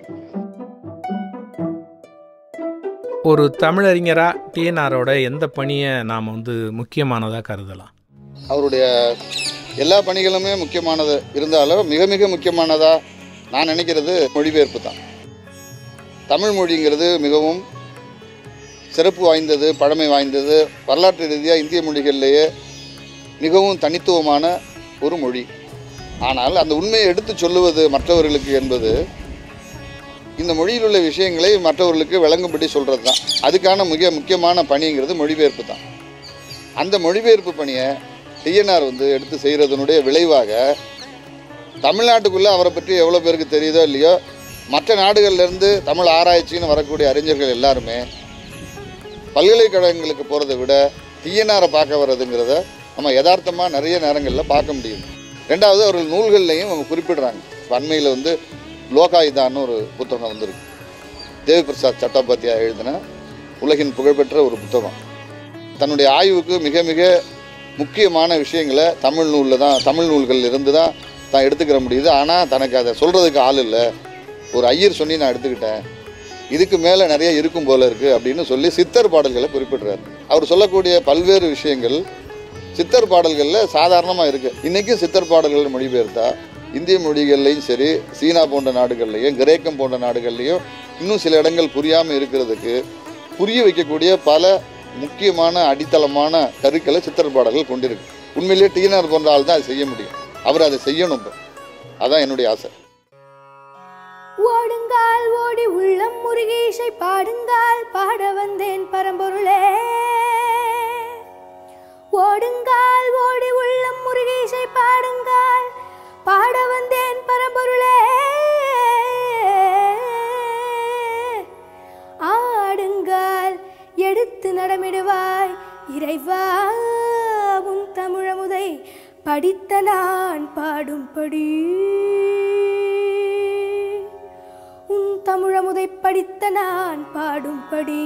ஒரு தமிழறிஞராக டிஎன்ஆரோட எந்த பணியை நாம் வந்து முக்கியமானதாக கருதலாம் அவருடைய எல்லா பணிகளுமே முக்கியமானது இருந்தாலும் மிக மிக முக்கியமானதாக நான் நினைக்கிறது மொழிபெயர்ப்பு தான் தமிழ் மொழிங்கிறது மிகவும் சிறப்பு வாய்ந்தது பழமை வாய்ந்தது வரலாற்று ரீதியாக இந்திய மொழிகளிலேயே மிகவும் தனித்துவமான ஒரு மொழி ஆனால் அந்த உண்மையை எடுத்து சொல்லுவது மற்றவர்களுக்கு என்பது இந்த மொழியில் உள்ள விஷயங்களை மற்றவர்களுக்கு விளங்கும்படி சொல்கிறது தான் அதுக்கான மிக முக்கியமான பணிங்கிறது மொழிபெயர்ப்பு தான் அந்த மொழிபெயர்ப்பு பணியை டிஎன்ஆர் வந்து எடுத்து செய்கிறதனுடைய விளைவாக தமிழ்நாட்டுக்குள்ளே அவரை பற்றி எவ்வளோ பேருக்கு தெரியுதோ இல்லையோ மற்ற நாடுகள்லேருந்து தமிழ் ஆராய்ச்சின்னு வரக்கூடிய அறிஞர்கள் எல்லாருமே பல்கலைக்கழகங்களுக்கு போகிறத விட டிஎன்ஆரை பார்க்க வர்றதுங்கிறத நம்ம யதார்த்தமாக நிறைய நேரங்களில் பார்க்க முடியுது ரெண்டாவது அவர்கள் நூல்கள்லையும் அவங்க குறிப்பிடுறாங்க இப்ப அண்மையில் வந்து லோகாயுதான்னு ஒரு புத்தகம் வந்திருக்கு தேவிபிரசாத் சட்டோபாத்தியா எழுதின உலகின் புகழ்பெற்ற ஒரு புத்தகம் தன்னுடைய ஆய்வுக்கு மிக மிக முக்கியமான விஷயங்களை தமிழ் நூலில் தான் தமிழ் நூல்களில் இருந்து தான் தான் எடுத்துக்கிற முடியுது ஆனால் தனக்கு அதை சொல்கிறதுக்கு ஆள் இல்லை ஒரு ஐயர் சொல்லி நான் எடுத்துக்கிட்டேன் இதுக்கு மேலே நிறைய இருக்கும் போல இருக்குது அப்படின்னு சொல்லி சித்தர் பாடல்களை குறிப்பிடுறார் அவர் சொல்லக்கூடிய பல்வேறு விஷயங்கள் சித்தர் பாடல்களில் சாதாரணமாக இருக்குது இன்றைக்கும் சித்தர் பாடல்கள் மொழிபெயர்த்தா இந்திய மொழிகள்லையும் சரி சீனா போன்ற நாடுகள்லையும் கிரேக்கம் போன்ற நாடுகள்லையும் இன்னும் சில இடங்கள் புரியாமல் இருக்கிறதுக்கு புரிய வைக்கக்கூடிய பல முக்கியமான அடித்தளமான கருக்களை சித்தர் பாடல்கள் கொண்டிருக்கு உண்மையிலேயே டிஎன்ஆர் போன்ற ஆள் தான் அதை செய்ய முடியும் அவர் அதை செய்யணும் இப்போ அதான் என்னுடைய ஆசை ஓடுங்கால் ஓடி உள்ளம் முருகேஷை பாடுங்கால் பாட வந்தேன் பரம்பொருளே ஓடுங்கால் ஓடி உள்ளம் முருகேஷை பாடுங்கால் பாட வந்தேன் பரம்பொருளே ஆடுங்கால் எடுத்து நடமிடுவாய் இறைவா உன் தமிழமுதை படித்த நான் பாடும்படி உன் தமிழமுதை படித்த நான் பாடும்படி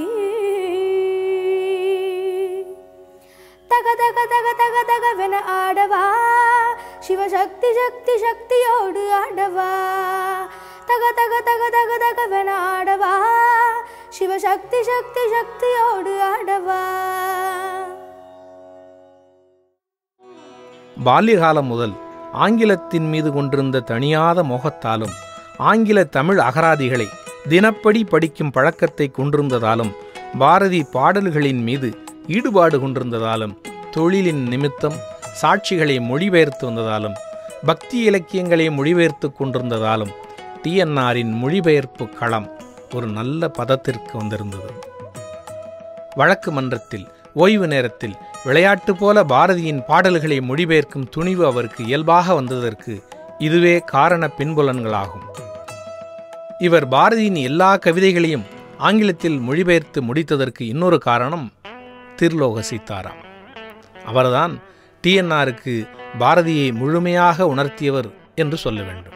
தக தக தக தக தகவென ஆடவா சிவசக்தி சக்தி சக்தியோடு ஆடவா தக தக தக தக தகவென ஆடவா சிவசக்தி சக்தி சக்தியோடு ஆடவா பால்யகாலம் முதல் ஆங்கிலத்தின் மீது கொண்டிருந்த தணியாத மோகத்தாலும் ஆங்கில தமிழ் அகராதிகளை தினப்படி படிக்கும் பழக்கத்தை கொண்டிருந்ததாலும் பாரதி பாடல்களின் மீது ஈடுபாடு கொண்டிருந்ததாலும் தொழிலின் நிமித்தம் சாட்சிகளை மொழிபெயர்த்து வந்ததாலும் பக்தி இலக்கியங்களை மொழிபெயர்த்து கொண்டிருந்ததாலும் டிஎன்ஆரின் மொழிபெயர்ப்பு களம் ஒரு நல்ல பதத்திற்கு வந்திருந்தது வழக்கு மன்றத்தில் ஓய்வு நேரத்தில் விளையாட்டு போல பாரதியின் பாடல்களை மொழிபெயர்க்கும் துணிவு அவருக்கு இயல்பாக வந்ததற்கு இதுவே காரண பின்புலன்களாகும் இவர் பாரதியின் எல்லா கவிதைகளையும் ஆங்கிலத்தில் மொழிபெயர்த்து முடித்ததற்கு இன்னொரு காரணம் திருலோக சீதாராம் அவர்தான் டிஎன்ஆருக்கு பாரதியை முழுமையாக உணர்த்தியவர் என்று சொல்ல வேண்டும்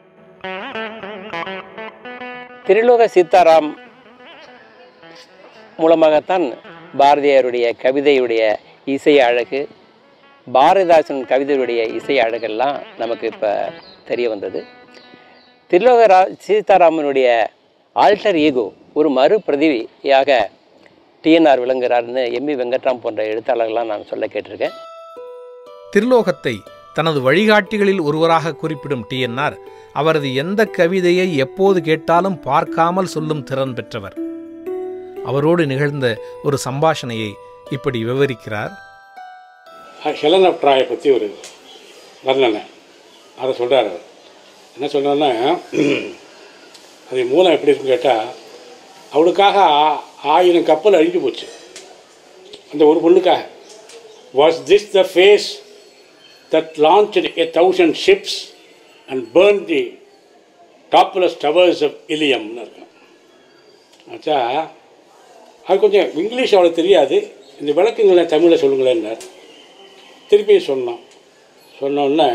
திருலோக சீதாராம் மூலமாகத்தான் பாரதியாருடைய கவிதையுடைய இசை அழகு பாரதிதாசன் கவிதையுடைய இசை அழகெல்லாம் நமக்கு இப்போ தெரிய வந்தது திருலோக ரா சீதாராமனுடைய ஆல்டர் ஈகோ ஒரு மறு பிரதியாக டிஎன்ஆர் விளங்குகிறார்னு எம்இ வெங்கட்ராம் போன்ற எழுத்தாளர்கள்லாம் நான் சொல்ல கேட்டிருக்கேன் திருலோகத்தை தனது வழிகாட்டிகளில் ஒருவராக குறிப்பிடும் டிஎன்ஆர் அவரது எந்த கவிதையை எப்போது கேட்டாலும் பார்க்காமல் சொல்லும் திறன் பெற்றவர் அவரோடு நிகழ்ந்த ஒரு சம்பாஷணையை இப்படி விவரிக்கிறார் ஹெலன் ஆஃப் ட்ராயை பற்றி ஒரு வர்ணனை அதை சொல்கிறார் அவர் என்ன சொல்கிறேன்னா அது மூலம் எப்படி இருக்குன்னு கேட்டால் அவளுக்காக ஆ- ஆயிரம் கப்பல் அழிஞ்சு போச்சு அந்த ஒரு பொண்ணுக்காக was this the face that launched a thousand ships and burned the topmost towers of Iliumனு இருக்கும் ஆச்சா அது கொஞ்சம் இங்கிலீஷ் அவ்வளோ தெரியாது இந்த விளக்கங்களை தமிழில் சொல்லுங்களேன்னார் திருப்பி சொன்னோம் சொன்னோன்னே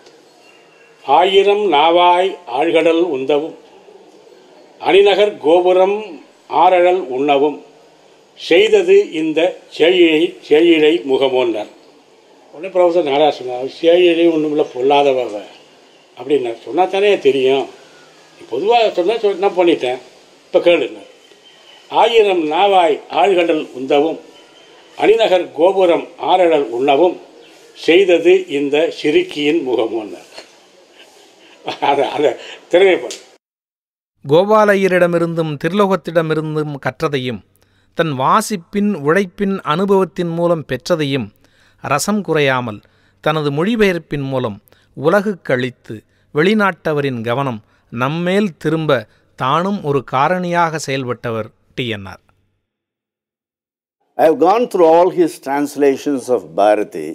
ஆயிரம் நாவாய் ஆழ்கடல் உந்தவும் அணிநகர் கோபுரம் ஆரழல் உண்ணவும் செய்தது இந்த சேயிழை சேயிழை முகமோன்னார் உடனே ப்ரொஃபஸர் நாடா சொன்னார் சேயிழை ஒன்றும் இல்லை பொல்லாதவ அவ அப்படின்னார் சொன்னால் தானே தெரியும் பொதுவாக சொன்னால் சொல் நான் பண்ணிட்டேன் இப்போ கேளுங்க ஆயிரம் நாவாய் ஆழ்கடல் உந்தவும் அணிநகர் கோபுரம் ஆரழல் உண்ணவும் செய்தது இந்த சிறுக்கியின் முகமோன்னார் அதை அதை திறமைப்படும் கோபாலையரிடமிருந்தும் திருலோகத்திடமிருந்தும் கற்றதையும் தன் வாசிப்பின் உழைப்பின் அனுபவத்தின் மூலம் பெற்றதையும் ரசம் குறையாமல் தனது மொழிபெயர்ப்பின் மூலம் உலகுக்களித்து வெளிநாட்டவரின் கவனம் நம்மேல் திரும்ப தானும் ஒரு காரணியாக செயல்பட்டவர் TNR I have gone through all his translations of Bharati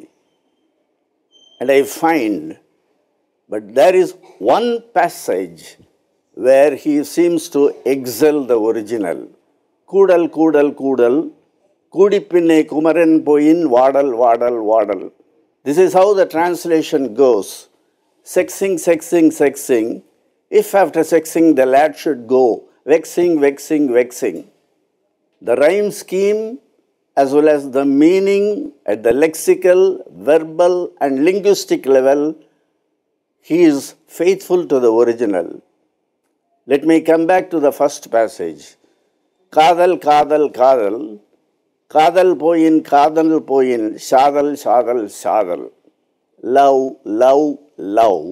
and I find, but there is one passage where he seems to excel the original. Kudal, Kudal, Kudal, Kudipinne Kumaran Poyin, Vadal, Vadal, Vadal. This is how the translation goes. Sexing, sexing, sexing. If after sexing the lad should go, vexing, vexing, vexing. The rhyme scheme as well as the meaning at the lexical, verbal, and linguistic level, he is faithful to the original. Let me come back to the first passage. Kadal, Kadal, Kadal, Kadal poyin, Kadal poyin, Shadal, Shadal, Shadal. Love, love, love.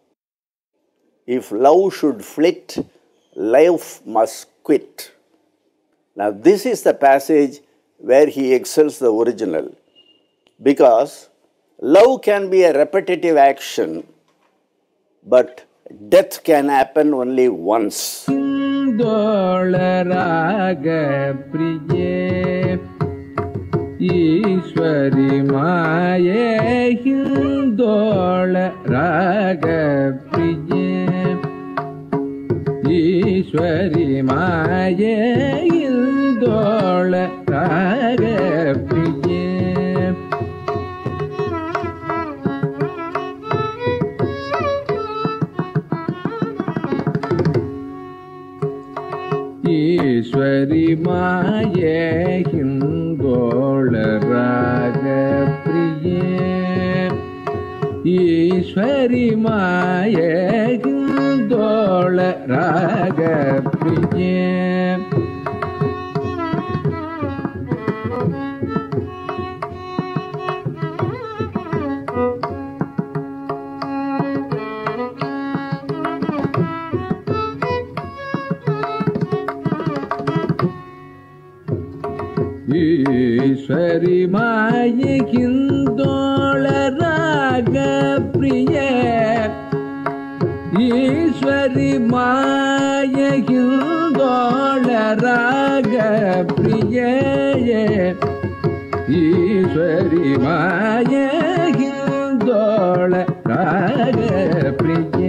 If love should flit, life must quit. Now, this is the passage where he excels the original because love can be a repetitive action, but death can happen only once. ದೋಳರಾಗ ಪ್ರಿಯೆ ಈಶ್ವರಿ ಮಾಯೆ ಹಿಂದೋಳ ರಾಗ ಪ್ರಿಯೆ ಈಶ್ವರಿ ಮಾಯೆ ಹಿಂದೋಳ ರಾಗ ಪ್ರಿಯೆ ஈஸ்வரி மாயே ஹிங்கோள ராக பிரியே ஈஸ்வரி மாயே ஹிந்தோள ராக பிரியே ஈஸ்வரி மாயே ஹிந்தோள ராக பிரியே ஈஸ்வரி மாய ஹிந்தோள ராக பிரியே ஈஸ்வரி மாய ஹிந்தோள ராக பிரியே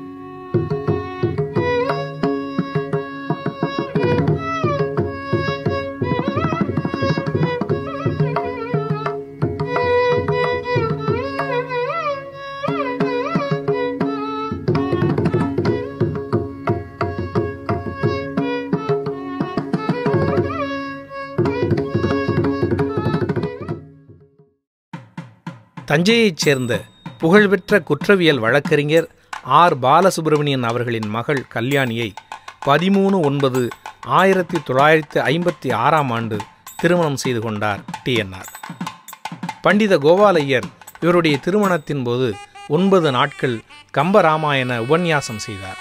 தஞ்சையைச் சேர்ந்த புகழ்பெற்ற குற்றவியல் வழக்கறிஞர் ஆர் பாலசுப்பிரமணியன் அவர்களின் மகள் கல்யாணியை பதிமூணு ஒன்பது ஆயிரத்தி தொள்ளாயிரத்தி ஐம்பத்தி ஆறாம் ஆண்டு திருமணம் செய்து கொண்டார் டிஎன்ஆர் பண்டித கோபாலையர் இவருடைய திருமணத்தின் போது ஒன்பது நாட்கள் கம்பராமாயண உபன்யாசம் செய்தார்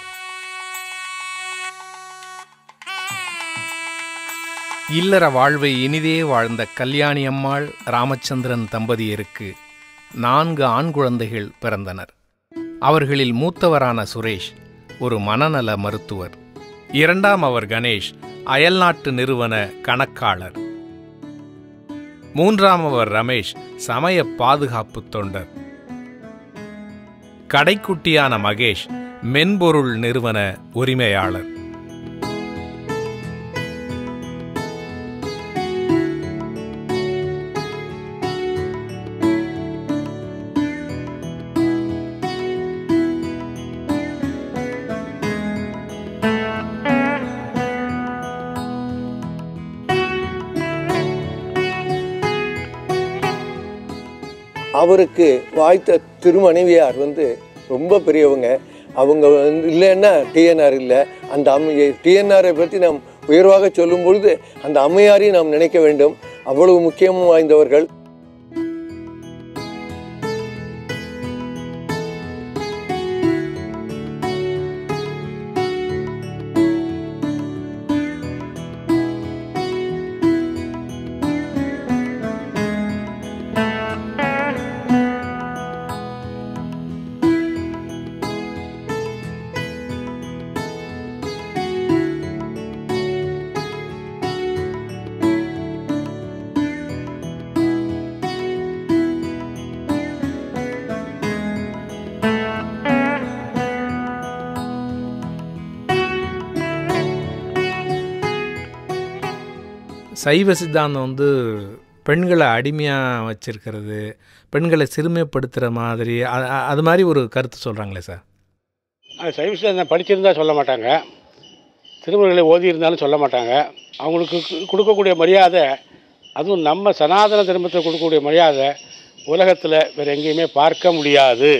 இல்லற வாழ்வை இனிதே வாழ்ந்த கல்யாணி அம்மாள் ராமச்சந்திரன் தம்பதியருக்கு நான்கு ஆண் குழந்தைகள் பிறந்தனர் அவர்களில் மூத்தவரான சுரேஷ் ஒரு மனநல மருத்துவர் இரண்டாம் அவர் கணேஷ் அயல்நாட்டு நிறுவன கணக்காளர் மூன்றாம் அவர் ரமேஷ் சமய பாதுகாப்பு தொண்டர் கடைக்குட்டியான மகேஷ் மென்பொருள் நிறுவன உரிமையாளர் அவருக்கு வாய்த்த திருமனைவியார் வந்து ரொம்ப பெரியவங்க அவங்க வந்து இல்லைன்னா டிஎன்ஆர் இல்லை அந்த அம்மை டிஎன்ஆரை பற்றி நாம் உயர்வாக சொல்லும் பொழுது அந்த அம்மையாரையும் நாம் நினைக்க வேண்டும் அவ்வளவு முக்கியமும் வாய்ந்தவர்கள் சைவ சித்தாந்தம் வந்து பெண்களை அடிமையாக வச்சிருக்கிறது பெண்களை சிறுமைப்படுத்துகிற மாதிரி அ- அ- அது மாதிரி ஒரு கருத்து சொல்கிறாங்களே சார் அது சைவ சித்தாந்தம் படிச்சிருந்தா சொல்ல மாட்டாங்க திருமுறைகளை ஓதி இருந்தாலும் சொல்ல மாட்டாங்க அவங்களுக்கு கு- கொடுக்கக்கூடிய மரியாதை அதுவும் நம்ம சனாதன தர்மத்தில் கொடுக்கக்கூடிய மரியாதை உலகத்தில் வேறு எங்கேயுமே பார்க்க முடியாது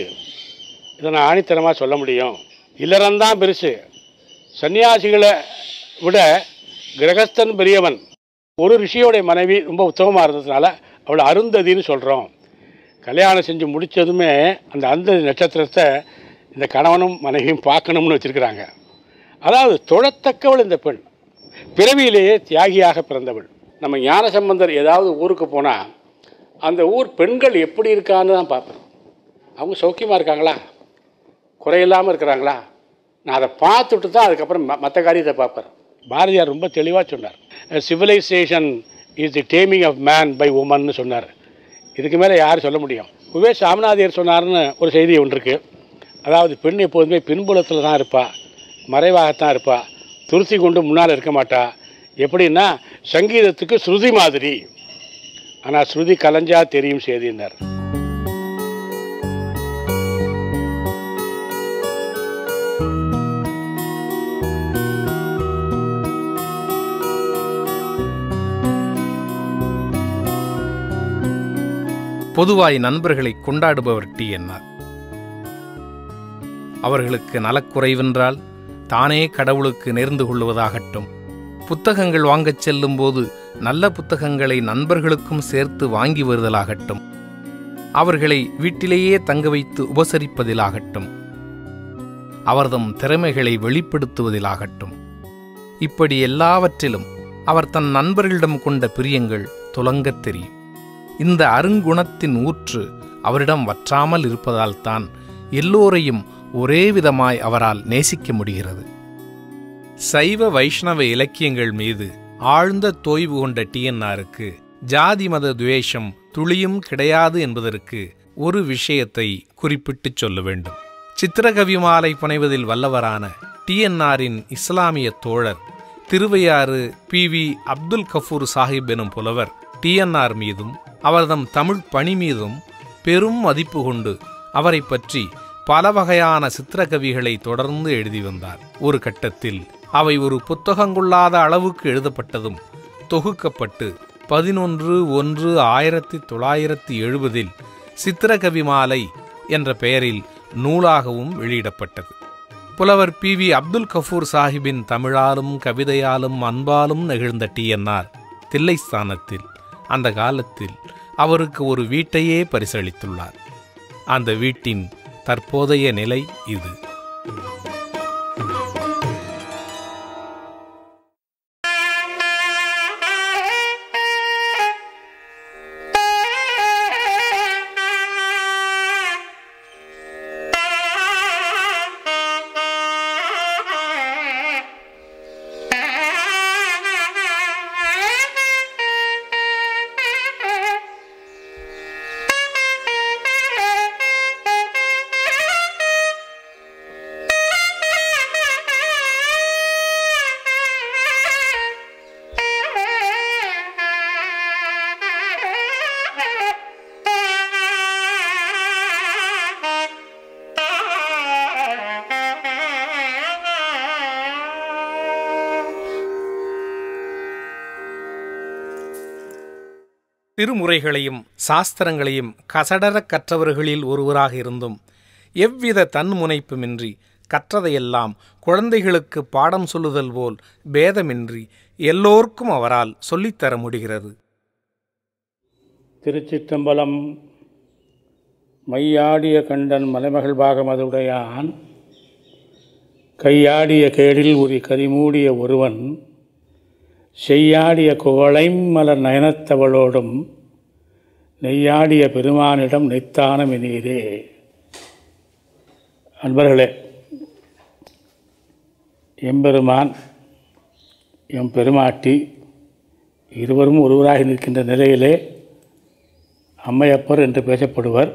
இதை நான் ஆணித்தனமாக சொல்ல முடியும் இல்லறம்தான் பெருசு சன்னியாசிகளை விட கிரகஸ்தன் பெரியவன் ஒரு ரிஷியோடைய மனைவி ரொம்ப உத்தமமாக இருந்ததுனால அவளை அருந்ததின்னு சொல்கிறோம் கல்யாணம் செஞ்சு முடித்ததுமே அந்த அந்த நட்சத்திரத்தை இந்த கணவனும் மனைவியும் பார்க்கணும்னு வச்சுருக்கிறாங்க அதாவது தொழத்தக்கவள் இந்த பெண் பிறவியிலேயே தியாகியாக பிறந்தவள் நம்ம ஞானசம்பந்தர் ஏதாவது ஊருக்கு போனால் அந்த ஊர் பெண்கள் எப்படி இருக்கான்னு தான் பார்ப்பேன் அவங்க சௌக்கியமாக இருக்காங்களா குறையில்லாமல் இருக்கிறாங்களா நான் அதை பார்த்துட்டு தான் அதுக்கப்புறம் மற்ற காரியத்தை பார்ப்பேன் பாரதியார் ரொம்ப தெளிவாக சொன்னார் civilisation is the taming of man by உமன்னு சொன்னார் இதுக்கு மேலே யார் சொல்ல முடியும் உவே சாமிநாதையர் சொன்னார்னு ஒரு செய்தி ஒன்று இருக்குது அதாவது பெண் எப்போதுமே பின்புலத்தில் தான் இருப்பா மறைவாகத்தான் இருப்பா துருத்தி கொண்டு முன்னால் இருக்க மாட்டா எப்படின்னா சங்கீதத்துக்கு ஸ்ருதி மாதிரி ஆனால் ஸ்ருதி கலைஞ்சா தெரியும் செய்தினார் பொதுவாய் நண்பர்களை கொண்டாடுபவர் டிஎன்ஆர் அவர்களுக்கு நலக்குறைவென்றால் தானே கடவுளுக்கு நேர்ந்து கொள்வதாகட்டும் புத்தகங்கள் வாங்கச் செல்லும்போது நல்ல புத்தகங்களை நண்பர்களுக்கும் சேர்த்து வாங்கி வருதலாகட்டும் அவர்களை வீட்டிலேயே தங்க வைத்து உபசரிப்பதிலாகட்டும் அவர்தம் திறமைகளை வெளிப்படுத்துவதிலாகட்டும் இப்படி எல்லாவற்றிலும் அவர் தன் நண்பர்களிடம் கொண்ட பிரியங்கள் துலங்கத் தெரியும் இந்த அருங்குணத்தின் ஊற்று அவரிடம் வற்றாமல் இருப்பதால்தான் எல்லோரையும் ஒரே விதமாய் அவரால் நேசிக்க முடிகிறது சைவ வைஷ்ணவ இலக்கியங்கள் மீது ஆழ்ந்த தோய்வு கொண்ட டிஎன்ஆருக்கு ஜாதி மத துவேஷம் துளியும் கிடையாது என்பதற்கு ஒரு விஷயத்தை குறிப்பிட்டுச் சொல்ல வேண்டும் சித்திரகவி மாலை புனைவதில் வல்லவரான டிஎன்ஆரின் இஸ்லாமிய தோழர் திருவையாறு பி வி அப்துல் கஃபூர் சாஹிப் எனும் புலவர் டிஎன்ஆர் மீதும் அவர்தம் தமிழ் பணி மீதும் பெரும் மதிப்பு கொண்டு அவரை பற்றி பல வகையான சித்திரக்கவிகளை தொடர்ந்து எழுதி வந்தார் ஒரு கட்டத்தில் அவை ஒரு புத்தகங்கொள்ளாத அளவுக்கு எழுதப்பட்டதும் தொகுக்கப்பட்டு பதினொன்று ஒன்று ஆயிரத்தி தொள்ளாயிரத்தி எழுபதில் சித்திரகவி மாலை என்ற பெயரில் நூலாகவும் வெளியிடப்பட்டது புலவர் பி வி அப்துல் கஃபூர் சாஹிப்பின் தமிழாலும் கவிதையாலும் அன்பாலும் நெகிழ்ந்த டிஎன்ஆர் தில்லைஸ்தானத்தில் அந்த காலத்தில் அவருக்கு ஒரு வீட்டையே பரிசளித்துள்ளார் அந்த வீட்டின் தற்போதைய நிலை இது Thank you. திருமுறைகளையும் சாஸ்திரங்களையும் கசடரக் கற்றவர்களில் ஒருவராக இருந்தும் எவ்வித தன்முனைப்புமின்றி கற்றதையெல்லாம் குழந்தைகளுக்கு பாடம் சொல்லுதல் போல் பேதமின்றி எல்லோர்க்கும் அவரால் சொல்லித்தர முடிகிறது திருச்சிற்றம்பலம் மையாடிய கண்டன் மலைமகள் பாகமதுடையான் கையாடிய கேடில் உரி கரிமூடிய ஒருவன் செய்யாடிய குவளை மலர் நயனத்தவளோடும் நெய்யாடிய பெருமானிடம் நெத்தானம் இனீரே அன்பர்களே எம்பெருமான் எம் பெருமாட்டி இருவரும் ஒருவராக நிற்கின்ற நிலையிலே அம்மையப்பர் என்று பேசப்படுவர்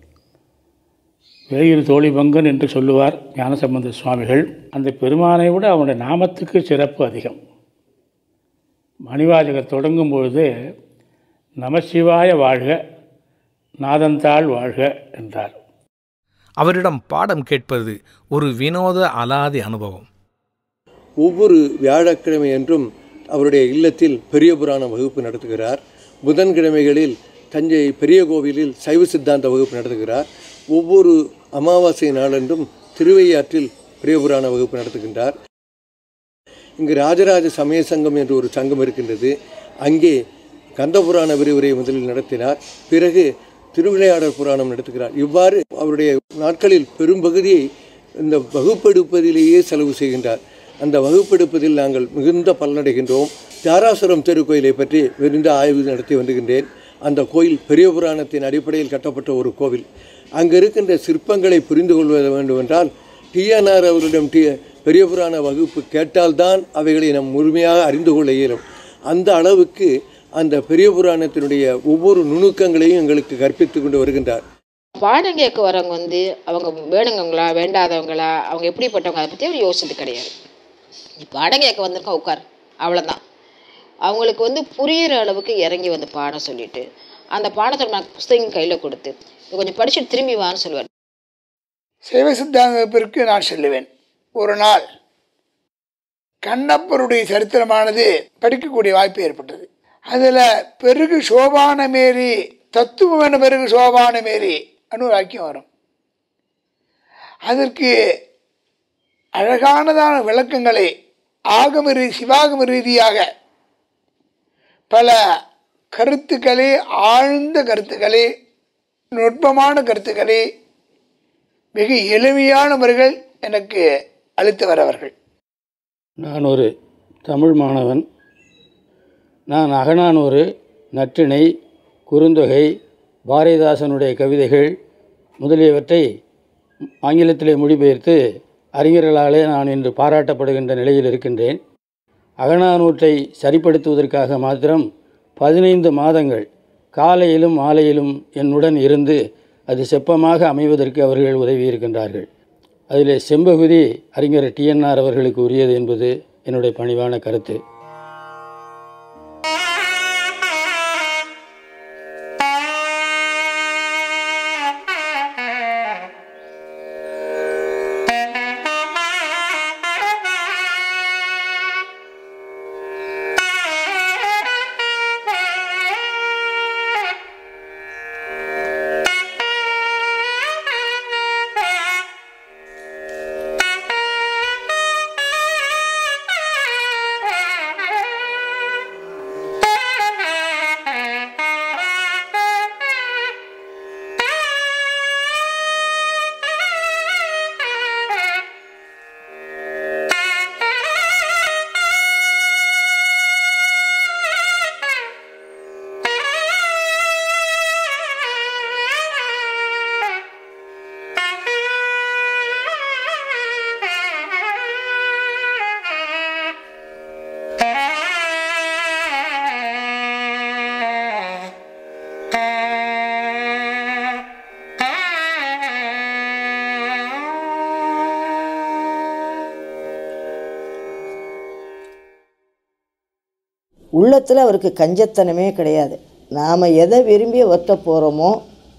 வேயிறு தோழி பங்கன் என்று சொல்லுவார் ஞானசம்பந்த சுவாமிகள் அந்த பெருமானை விட அவனுடைய நாமத்துக்கு சிறப்பு அதிகம் மணிவாசகர் தொடங்கும் பொழுது நமசிவாய வாழ்க நாதந்தாள் வாழ்க என்றார் அவரிடம் பாடம் கேட்பது ஒரு வினோத அலாதி அனுபவம் ஒவ்வொரு வியாழக்கிழமை என்றும் அவருடைய இல்லத்தில் பெரிய புராண வகுப்பு நடத்துகிறார் புதன்கிழமைகளில் தஞ்சை பெரிய கோவிலில் சைவ சித்தாந்த வகுப்பு நடத்துகிறார் ஒவ்வொரு அமாவாசை நாளன்றும் திருவையாற்றில் பெரிய புராண வகுப்பு நடத்துகின்றார் இங்கு ராஜராஜ சமய சங்கம் என்று ஒரு சங்கம் இருக்கின்றது அங்கே கந்தபுராண விரிவுரை முதலில் நடத்தினார் பிறகு திருவிளையாடல் புராணம் நடத்துகிறார் இவ்வாறு அவருடைய நாட்களில் பெரும்பகுதியை இந்த வகுப்பெடுப்பதிலேயே செலவு செய்கின்றார் அந்த வகுப்பெடுப்பதில் நாங்கள் மிகுந்த பலனடைகின்றோம் தாராசுரம் தெருக்கோயிலை பற்றி விரிந்த ஆய்வு நடத்தி வருகின்றேன் அந்த கோயில் பெரிய புராணத்தின் அடிப்படையில் கட்டப்பட்ட ஒரு கோவில் அங்கு இருக்கின்ற சிற்பங்களை புரிந்து கொள்வது வேண்டுமென்றால் டிஎன்ஆர் அவர்களிடம் டி பெரிய புராண வகுப்பு கேட்டால்தான் அவைகளை நம் முழுமையாக அறிந்து கொள்ள இயலும் அந்த அளவுக்கு அந்த பெரிய புராணத்தினுடைய ஒவ்வொரு நுணுக்கங்களையும் எங்களுக்கு கற்பித்து கொண்டு வருகின்றார் பாடம் கேட்க வரவங்க வந்து அவங்க வேணுங்கவங்களா வேண்டாதவங்களா அவங்க எப்படிப்பட்டவங்க அதை பற்றி அவர் யோசிச்சது கிடையாது நீ பாடம் கேட்க வந்திருக்கோம் உட்கார் அவ்வளோதான் அவங்களுக்கு வந்து புரியிற அளவுக்கு இறங்கி வந்து பாடம் சொல்லிட்டு அந்த பாடத்தை நான் புஸ்தகம் கையில் கொடுத்து "இதை கொஞ்சம் படிச்சுட்டு திரும்பி வான்னு சொல்லுவார் சைவ சித்தாந்த வகுப்பிற்கு நான் செல்லுவேன் ஒரு நாள் கண்ணப்பருடைய சரித்திரமானது படிக்கக்கூடிய வாய்ப்பு ஏற்பட்டது அதில் பெருகு சோபானமேரி தத்துவம் என பெருகு சோபானமேரி அனு ஒரு வாக்கியம் வரும் அதற்கு அழகானதான விளக்கங்களை ஆகம ரீ சிவாகம ரீதியாக பல கருத்துக்களே ஆழ்ந்த கருத்துக்களே நுட்பமான கருத்துக்களே மிக எளிமையான முறைகள் எனக்கு அளித்து வரவர்கள் நான் ஒரு தமிழ் மாணவன் நான் அகநானூறு நற்றிணை குறுந்தொகை பாரதிதாசனுடைய கவிதைகள் முதலியவற்றை ஆங்கிலத்திலே மொழிபெயர்த்து அறிஞர்களாலே நான் இன்று பாராட்டப்படுகின்ற நிலையில் இருக்கின்றேன் அகநானூற்றை சரிப்படுத்துவதற்காக மாத்திரம் பதினைந்து மாதங்கள் காலையிலும் மாலையிலும் என்னுடன் இருந்து அது செப்பமாக அமைவதற்கு அவர்கள் உதவி இருக்கின்றார்கள் அதிலே செம்பகுதி அறிஞர் டிஎன்ஆர் அவர்களுக்கு உரியது என்பது என்னுடைய பணிவான கருத்து உள்ளத்தில் அவருக்கு கஞ்சத்தனமே கிடையாது நாம் எதை விரும்பி ஒத்த போகிறோமோ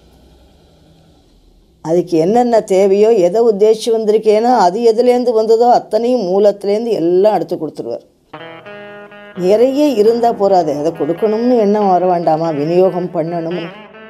அதுக்கு என்னென்ன தேவையோ எதை உத்தேசிச்சு வந்திருக்கேனோ அது எதுலேருந்து வந்ததோ அத்தனையும் மூலத்துலேருந்து எல்லாம் எடுத்து கொடுத்துருவார் நிறைய இருந்தால் போகாது அதை கொடுக்கணும்னு எண்ணம் வர வேண்டாமா விநியோகம் பண்ணணும்னு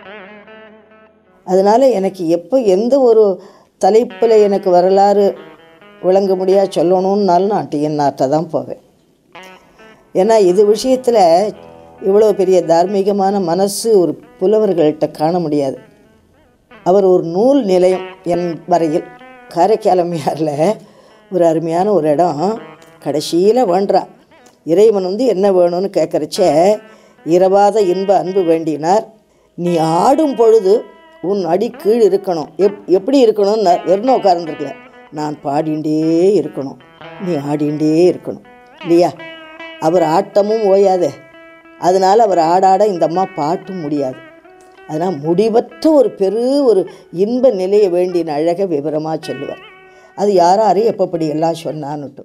அதனால் எனக்கு எப்போ எந்த ஒரு தலைப்பில் எனக்கு வரலாறு விளங்க முடியா சொல்லணும்னாலும் நான் டிஎன்ஆர்ட்ட தான் போவேன் ஏன்னா இது விஷயத்தில் இவ்வளோ பெரிய தார்மீகமான மனசு ஒரு புலவர்கள்ட்ட காண முடியாது அவர் ஒரு நூல் நிலையம் என் வரையில் காரைக்காலமையாரில் ஒரு அருமையான ஒரு இடம் கடைசியில் வேண்டான் இறைவன் வந்து என்ன வேணும்னு கேட்குறச்ச இரவாத இன்ப அன்பு வேண்டினார் நீ ஆடும் பொழுது உன் அடி கீழ் இருக்கணும் எப் எப்படி இருக்கணும்னு வெறும் உட்கார்ந்துருக்கல நான் பாடிண்டே இருக்கணும் நீ ஆடிண்டே இருக்கணும் இல்லையா அவர் ஆட்டமும் ஓயாதே அதனால் அவர் ஆடாட இந்த அம்மா பாட்டும் முடியாது அதனால் முடிவற்ற ஒரு பெரு ஒரு இன்ப நிலையை வேண்டின அழக விவரமாக சொல்லுவார் அது யாராரையும் எப்பப்படி எல்லாம் சொன்னான்னுட்டும்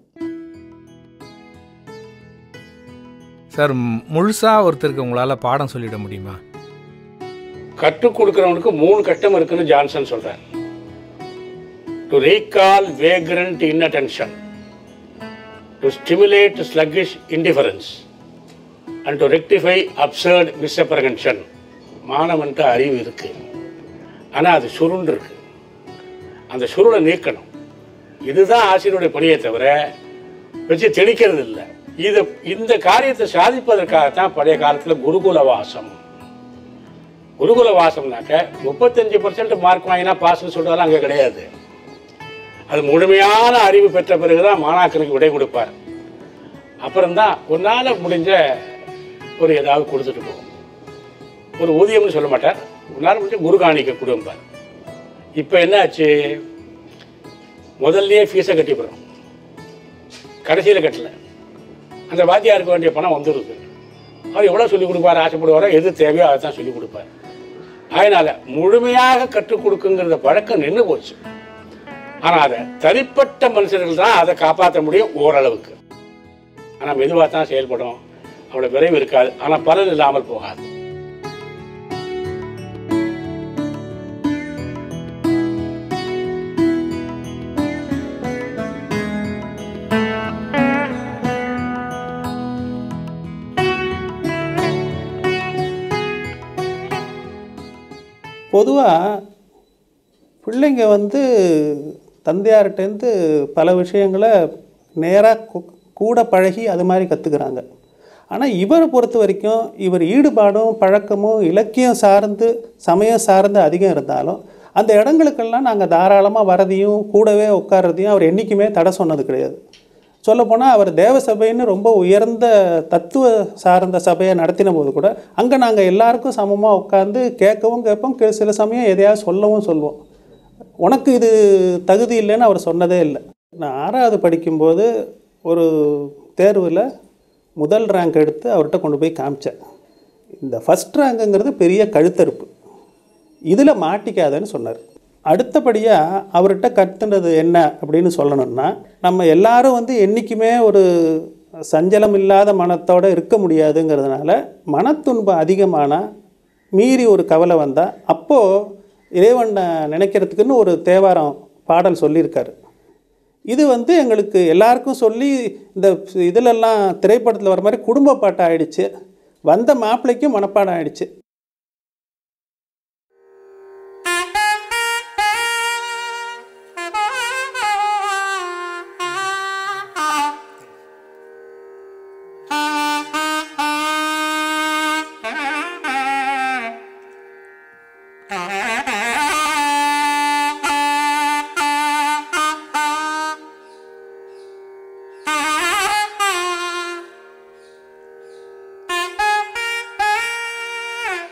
சார் முழுசாக ஒருத்தருக்கு உங்களால் பாடம் சொல்லிட முடியுமா கற்றுக் கொடுக்கிறவனுக்கு மூணு கட்டம் இருக்குன்னு ஜான்சன் சொல்றார் to recall vagrant inattention to stimulate sluggish indifference and to rectify absurd misapprehension மாணவன்ட்டு அறிவு இருக்கு ஆனால் அது சுருண்டு இருக்கு அந்த சுருளை நீக்கணும் இதுதான் ஆசிரியருடைய பணியை தவிர வச்சு திணிக்கிறது இல்லை இது இந்த காரியத்தை சாதிப்பதற்காகத்தான் பழைய காலத்தில் குருகுல வாசம் குருகுல வாசம்னாக்க முப்பத்தஞ்சு பர்சன்ட் மார்க் வாங்கினா பாஸ்ன்னு சொல்றதெல்லாம் அங்கே கிடையாது அது முழுமையான அறிவு பெற்ற பிறகுதான் மாணாக்கனுக்கு விடை கொடுப்பார் அப்புறம்தான் உன்னால முடிஞ்ச ஒரு ஏதாவது கொடுத்துட்டு போகும் ஒரு ஊதியம்னு சொல்ல மாட்டார் உன்னால் முடிஞ்ச குரு காணிக்க கொடுப்பார் இப்போ என்ன ஆச்சு முதல்லயே ஃபீஸை கட்டிப்படுறோம் கடைசியில் கட்டல அந்த வாத்தியாருக்கு வேண்டிய பணம் வந்துடுது அவர் எவ்வளோ சொல்லிக் கொடுப்பார் ஆசைப்படுவாரோ எது தேவையோ அதை தான் சொல்லிக் கொடுப்பார் அதனால் முழுமையாக கற்றுக் கொடுக்குங்கிற பழக்கம் நின்று போச்சு ஆனால் அதை தனிப்பட்ட மனுஷர்கள் தான் அதை காப்பாற்ற முடியும் ஓரளவுக்கு ஆனால் மெதுவாக தான் செயல்படும் அவ்வளோ விரைவு இருக்காது ஆனால் பலன் இல்லாமல் போகாது பொதுவாக பிள்ளைங்க வந்து தந்தையார்கிட்டேருந்து பல விஷயங்களை நேராக கூட பழகி அது மாதிரி கற்றுக்குறாங்க ஆனால் இவரை பொறுத்த வரைக்கும் இவர் ஈடுபாடும் பழக்கமும் இலக்கியம் சார்ந்து சமயம் சார்ந்து அதிகம் இருந்தாலும் அந்த இடங்களுக்கெல்லாம் நாங்கள் தாராளமாக வரதையும் கூடவே உட்கார்றதையும் அவர் என்றைக்குமே தடை சொன்னது கிடையாது சொல்லப்போனால் அவர் தேவ சபைன்னு ரொம்ப உயர்ந்த தத்துவ சார்ந்த சபையை நடத்தின போது கூட அங்கே நாங்கள் எல்லாருக்கும் சமமாக உட்காந்து கேட்கவும் கேட்போம் கே- சில சமயம் எதையாவது சொல்லவும் சொல்லுவோம் உனக்கு இது தகுதி இல்லைன்னு அவர் சொன்னதே இல்லை நான் ஆறாவது படிக்கும்போது ஒரு தேர்வில் முதல் ரேங்க் எடுத்து அவர்கிட்ட கொண்டு போய் காமிச்சேன் இந்த ஃபஸ்ட் ரேங்குங்கிறது பெரிய கழுத்தறுப்பு இதில் மாட்டிக்காதன்னு சொன்னார் அடுத்தபடியாக அவர்கிட்ட கற்றுனது என்ன அப்படின்னு சொல்லணும்னா நம்ம எல்லாரும் வந்து என்றைக்குமே ஒரு சஞ்சலம் இல்லாத மனத்தோடு இருக்க முடியாதுங்கிறதுனால மனத்துன்பம் அதிகமானால் மீறி ஒரு கவலை வந்தால் அப்போது இறைவனை நினைக்கிறதுக்குன்னு ஒரு தேவாரம் பாடல் சொல்லியிருக்காரு இது வந்து எங்களுக்கு எல்லாருக்கும் சொல்லி இந்த இதிலெல்லாம் திரைப்படத்தில் வர மாதிரி குடும்ப பாட்டு ஆயிடுச்சு வந்த மாப்பிள்ளைக்கும் மனப்பாடம் ஆயிடுச்சு ஆ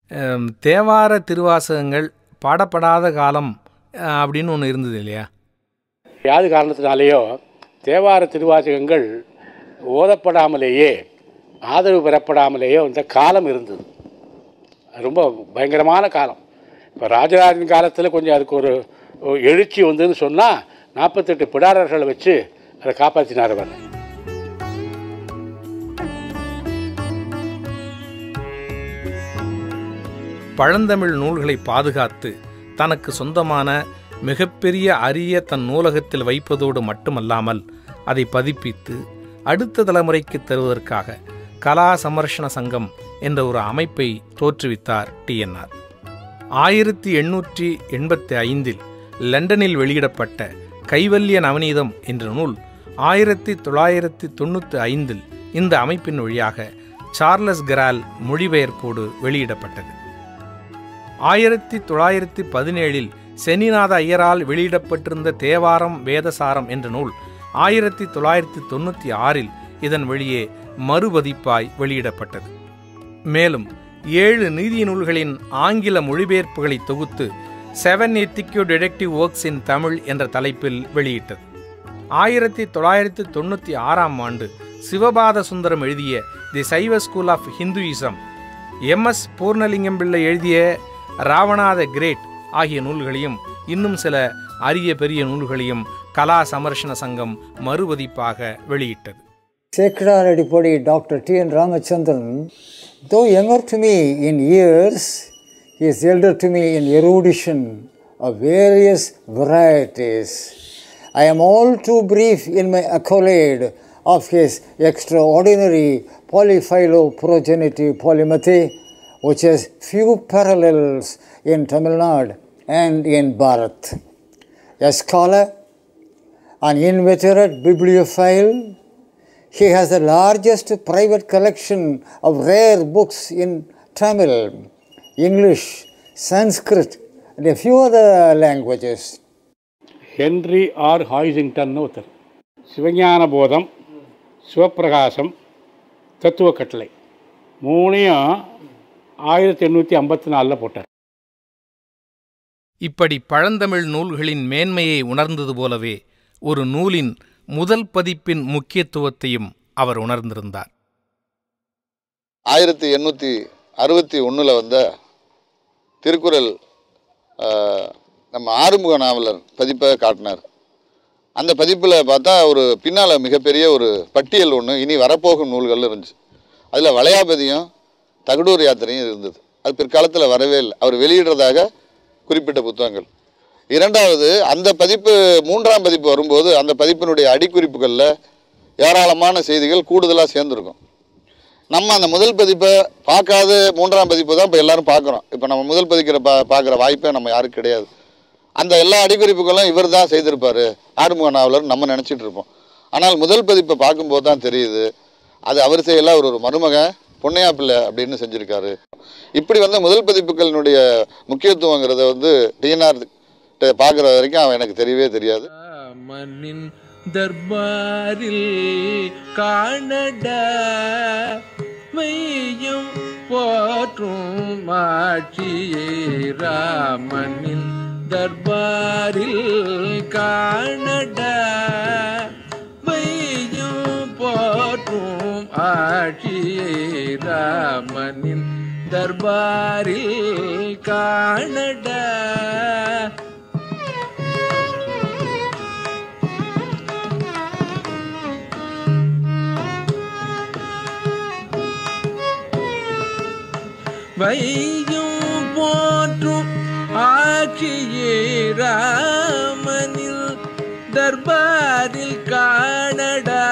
அம், தேவார திருவாசகங்கள் பாடப்படாத காலம் அஹ், அப்படின்னு ஒன்று இருந்தது இல்லையா யாது காரணத்தினாலேயோ தேவார திருவாசகங்கள் ஓதப்படாமலேயே ஆதரவு பெறப்படாமலேயே இந்த காலம் இருந்தது அது ரொம்ப பயங்கரமான காலம் இப்போ ராஜராஜன் காலத்தில் கொஞ்சம் அதுக்கு ஒரு ஒரு எழுச்சி வந்ததுன்னு சொன்னால் நாற்பத்தெட்டு பிடாரர்களை வச்சு அதை காப்பாற்றினார் அவர் பழந்தமிழ் நூல்களை பாதுகாத்து தனக்கு சொந்தமான மிகப்பெரிய அரிய தன் நூலகத்தில் வைப்பதோடு மட்டுமல்லாமல் அதை பதிப்பித்து அடுத்த தலைமுறைக்கு தருவதற்காக கலா சமர்ஷண சங்கம் என்ற ஒரு அமைப்பை தோற்றுவித்தார் டிஎன்ஆர் ஆயிரத்தி எண்ணூற்றி எண்பத்தி ஐந்தில் லண்டனில் வெளியிடப்பட்ட கைவல்ய நவநீதம் என்ற நூல் ஆயிரத்தி தொள்ளாயிரத்தி தொண்ணூற்றி ஐந்தில் இந்த அமைப்பின் வழியாக சார்லஸ் கரால் மொழிபெயர்ப்போடு வெளியிடப்பட்டது ஆயிரத்தி தொள்ளாயிரத்தி பதினேழில் சென்னிநாத ஐயரால் வெளியிடப்பட்டிருந்த தேவாரம் வேதசாரம் என்ற நூல் ஆயிரத்தி தொள்ளாயிரத்தி தொண்ணூற்றி ஆறில் இதன் வழியே மறுபதிப்பாய் வெளியிடப்பட்டது மேலும் ஏழு நீதி நூல்களின் ஆங்கில மொழிபெயர்ப்புகளை தொகுத்து seven ethical didactic works in Tamil என்ற தலைப்பில் வெளியிட்டது ஆயிரத்தி தொள்ளாயிரத்தி தொண்ணூற்றி ஆறாம் ஆண்டு சிவபாத சுந்தரம் எழுதிய the Saiva school of Hinduism M S Purnalingam Pillai எழுதிய ராவணாத கிரேட் ஆகிய நூல்களையும் இன்னும் சில அரிய பெரிய நூல்களையும் கலா சமர்ஷண சங்கம் மறுபதிப்பாக வெளியிட்டது Sekradadipodi Dr. T. N. Ramachandran, though younger to me in years, he is elder to me in erudition of various varieties. I am all too brief in my accolade of his extraordinary polyphyloprogenitive polymathy, which has few parallels in Tamil Nadu and in Bharat. A scholar, an inveterate bibliophile, he has the largest private collection of rare books in Tamil, English, Sanskrit, and a few other languages. Henry R Hoisington ஒருத்தர் சிவஞான போதம் சிவப்பிரகாசம் தத்துவ கட்டளை மூணையும் ஆயிரத்தி எண்ணூற்றி ஐம்பத்தி நாலில் போட்டார் இப்படி பழந்தமிழ் நூல்களின் மேன்மையை உணர்ந்தது போலவே ஒரு நூலின் முதல் பதிப்பின் முக்கியத்துவத்தையும் அவர் உணர்ந்திருந்தார் ஆயிரத்தி எண்ணூற்றி அறுபத்தி ஒன்றில் வந்த திருக்குறள் ஆஹ், நம்ம ஆறுமுக நாவலர் பதிப்பை காட்டினார் அந்த பதிப்பில் பார்த்தா ஒரு பின்னால் மிகப்பெரிய ஒரு பட்டியல் ஒன்று இனி வரப்போகும் நூல்கள் இருந்துச்சு அதில் வளையாபதியும் தகடூர் யாத்திரையும் இருந்தது அது பிற்காலத்தில் வரவே இல்லை அவர் வெளியிடுறதாக குறிப்பிட்ட புத்தகங்கள் இரண்டாவது அந்த பதிப்பு மூன்றாம் பதிப்பு வரும்போது அந்த பதிப்பினுடைய அடிக்குறிப்புகளில் ஏராளமான செய்திகள் கூடுதலாக சேர்ந்துருக்கும் நம்ம அந்த முதல் பதிப்பை பார்க்காத மூன்றாம் பதிப்பு தான் இப்போ எல்லாரும் பார்க்குறோம் இப்போ நம்ம முதல் பதிக்கிற பா பார்க்குற வாய்ப்பே நம்ம யாருக்கு கிடையாது அந்த எல்லா அடிக்குறிப்புகளும் இவர் தான் செய்திருப்பார் ஆறுமுக நாவலர் நம்ம நினச்சிட்டு இருப்போம் ஆனால் முதல் பதிப்பை பார்க்கும்போது தான் தெரியுது அது அவர் செய்யல அவர் ஒரு மருமகன் பொன்னையா பிள்ளை அப்படின்னு செஞ்சுருக்காரு இப்படி வந்து முதல் பதிப்புகளினுடைய முக்கியத்துவங்கிறத வந்து டிஎன்ஆர் பார்க்குற வரைக்கும் அவன் எனக்கு தெரியவே தெரியாது மண்ணின் தர்பாரில் காணட மெய்யும் போற்றும் ஆட்சியே ராமனின் தர்பாரில் காணட மெய்யும் போற்றும் ஆட்சியே ராமனின் தர்பாரில் காணட வையும் போற்றும் ஆட்சியே ராமனில் தர்பாரில் காணடா